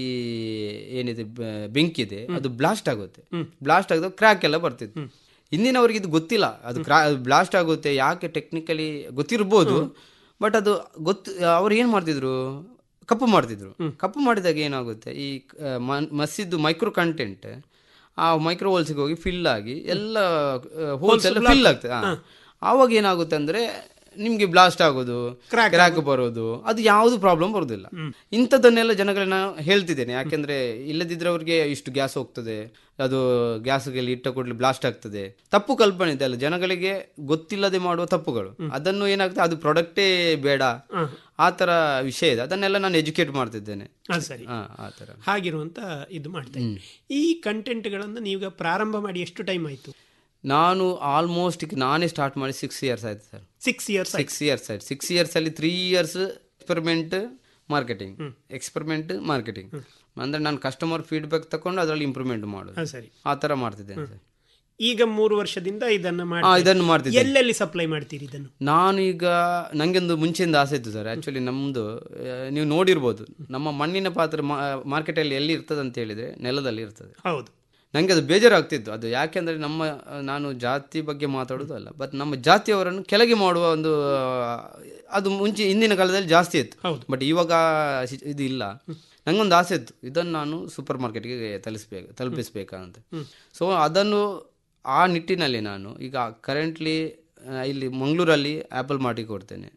ಏನಿದೆ ಬ- ಬೆಂಕಿ ಇದೆ ಅದು ಬ್ಲಾಸ್ಟ್ ಆಗುತ್ತೆ ಬ್ಲಾಸ್ಟ್ ಆಗಿದಾಗ ಕ್ರ್ಯಾಕ್ ಎಲ್ಲ ಬರ್ತಿತ್ತು ಹಿಂದಿನವರಿಗೆ ಇದು ಗೊತ್ತಿಲ್ಲ ಅದು ಕ್ರಾ ಬ್ಲಾಸ್ಟ್ ಆಗುತ್ತೆ ಯಾಕೆ ಟೆಕ್ನಿಕಲಿ ಗೊತ್ತಿರ್ಬೋದು ಬಟ್ ಅದು ಗೊತ್ತು ಅವ್ರು ಏನು ಮಾಡ್ತಿದ್ರು ಕಪ್ಪು ಮಾಡ್ತಿದ್ರು ಕಪ್ಪು ಮಾಡಿದಾಗ ಏನಾಗುತ್ತೆ ಈ ಆ, ಮ- ಮಸ್ಸಿದ್ದು ಮೈಕ್ರೋ ಕಂಟೆಂಟ್ ಆ ಮೈಕ್ರೋ ಹೋಲ್ಸ್ಗೆ ಹೋಗಿ ಫಿಲ್ ಆಗಿ ಎಲ್ಲ ಹೋಲ್ಸ್ ಎಲ್ಲ ಫಿಲ್ ಆಗ್ತದೆ ಹಾ. ಆವಾಗ ಏನಾಗುತ್ತೆ ಅಂದ್ರೆ ನಿಮ್ಗೆ ಬ್ಲಾಸ್ಟ್ ಆಗೋದು ಕ್ರ್ಯಾಕ್ ಬರೋದು ಅದು ಯಾವುದು ಪ್ರಾಬ್ಲಮ್ ಬರೋದಿಲ್ಲ ಇಂಥದ್ದನ್ನೆಲ್ಲ ಜನಗಳನ್ನ ಹೇಳ್ತಿದ್ದೇನೆ ಯಾಕೆಂದ್ರೆ ಇಲ್ಲದಿದ್ರೆ ಅವ್ರಿಗೆ ಇಷ್ಟು ಗ್ಯಾಸ್ ಹೋಗ್ತದೆ ಅದು ಗ್ಯಾಸ್ಗೆ ಇಟ್ಟ ಕೂಡಲೇ ಬ್ಲಾಸ್ಟ್ ಆಗ್ತದೆ ತಪ್ಪು ಕಲ್ಪನೆ ಇದೆ ಅಲ್ಲ ಜನಗಳಿಗೆ ಗೊತ್ತಿಲ್ಲದೆ ಮಾಡುವ ತಪ್ಪುಗಳು ಅದನ್ನು ಏನಾಗ್ತದೆ ಅದು ಪ್ರಾಡಕ್ಟೇ ಬೇಡ ಆ ತರ ವಿಷಯ ಇದೆ ಅದನ್ನೆಲ್ಲ ನಾನು ಎಜುಕೇಟ್ ಮಾಡ್ತಿದ್ದೇನೆ ಅದು ಸರಿ ಹಾ, ಆ ತರ ಹಾಗಿರುವಂತ ಇದು ಮಾಡ್ತಾ ಇದ್ದೀರಿ. ಈ ಕಂಟೆಂಟ್ಗಳನ್ನು ನೀವೀಗ ಪ್ರಾರಂಭ ಮಾಡಿ ಎಷ್ಟು ಟೈಮ್ ಆಯ್ತು ನಾನು ಆಲ್ಮೋಸ್ಟ್ ಈಗ ನಾನೇ ಸ್ಟಾರ್ಟ್ ಮಾಡಿ ಸಿಕ್ಸ್ ಇಯರ್ಸ್ ಆಯ್ತು sir six years six years ಆಯ್ತು ಸಿಕ್ಸ್ ಇಯರ್ಸ್ ಅಲ್ಲಿ three years experiment marketing experiment marketing ಅಂದ್ರೆ ನಾನು ಕಸ್ಟಮರ್ ಫೀಡ್ಬ್ಯಾಕ್ ತಕೊಂಡು ಅದರಲ್ಲಿ ಇಂಪ್ರೂವ್ಮೆಂಟ್ ಮಾಡೋದು ಹಾ, ಸರಿ. ಆ ತರ ಮಾಡ್ತಿದ್ದೇನೆ ಸರ್ ಈಗ ಮೂರು ವರ್ಷದಿಂದ ಇದನ್ನ ಹಾ, ಮಾಡಿ ಇದನ್ನು ಮಾಡ್ತಿದ್ದೇನೆ. ಎಲ್ಲೆಲ್ಲಿ ಸಪ್ಲೈ ಮಾಡ್ತೀರಿ ಇದನ್ನು ನಾನು ಈಗ ನಂಗೊಂದು ಮುಂಚೆಯಿಂದ ಆಸೆ ಇತ್ತು ಸರ್ ಆ್ಯಕ್ಚುಲಿ ನಮ್ಮದು ನೀವು ನೋಡಿರ್ಬೋದು ನಮ್ಮ ಮಣ್ಣಿನ ಪಾತ್ರೆ ಮಾರ್ಕೆಟಲ್ಲಿ ಎಲ್ಲಿ ಇರ್ತದೆ ಅಂತ ಹೇಳಿದ್ರೆ ನೆಲದಲ್ಲಿ ಇರ್ತದೆ ಹೌದು ನನಗೆ ಅದು ಬೇಜಾರಾಗ್ತಿತ್ತು ಅದು ಯಾಕೆಂದರೆ ನಮ್ಮ ಆ, ನಾನು ಜಾತಿ ಬಗ್ಗೆ ಮಾತಾಡೋದು ಅಲ್ಲ ಬಟ್ ನಮ್ಮ ಜಾತಿಯವರನ್ನು ಕೆಳಗೆ ಮಾಡುವ ಒಂದು ಆ, ಅದು ಮುಂಚೆ ಹಿಂದಿನ ಕಾಲದಲ್ಲಿ ಜಾಸ್ತಿ ಇತ್ತು ಬಟ್ ಇವಾಗ ಶಿ- ಇದು ಇಲ್ಲ ನಂಗೊಂದು ಆಸೆ ಇತ್ತು ಇದನ್ನು ನಾನು ಸೂಪರ್ ಮಾರ್ಕೆಟ್ಗೆ ತಲುಪಿಸ್ಬೇಕು ತಲುಪಿಸ್ಬೇಕಂತ ಸೊ ಅದನ್ನು ಆ ನಿಟ್ಟಿನಲ್ಲಿ ನಾನು ಈಗ ಕರೆಂಟ್ಲಿ ಇಲ್ಲಿ ಮಂಗಳೂರಲ್ಲಿ ಆ್ಯಪಲ್ ಮಾರ್ಟಿಗೆ ಕೊಡ್ತೇನೆ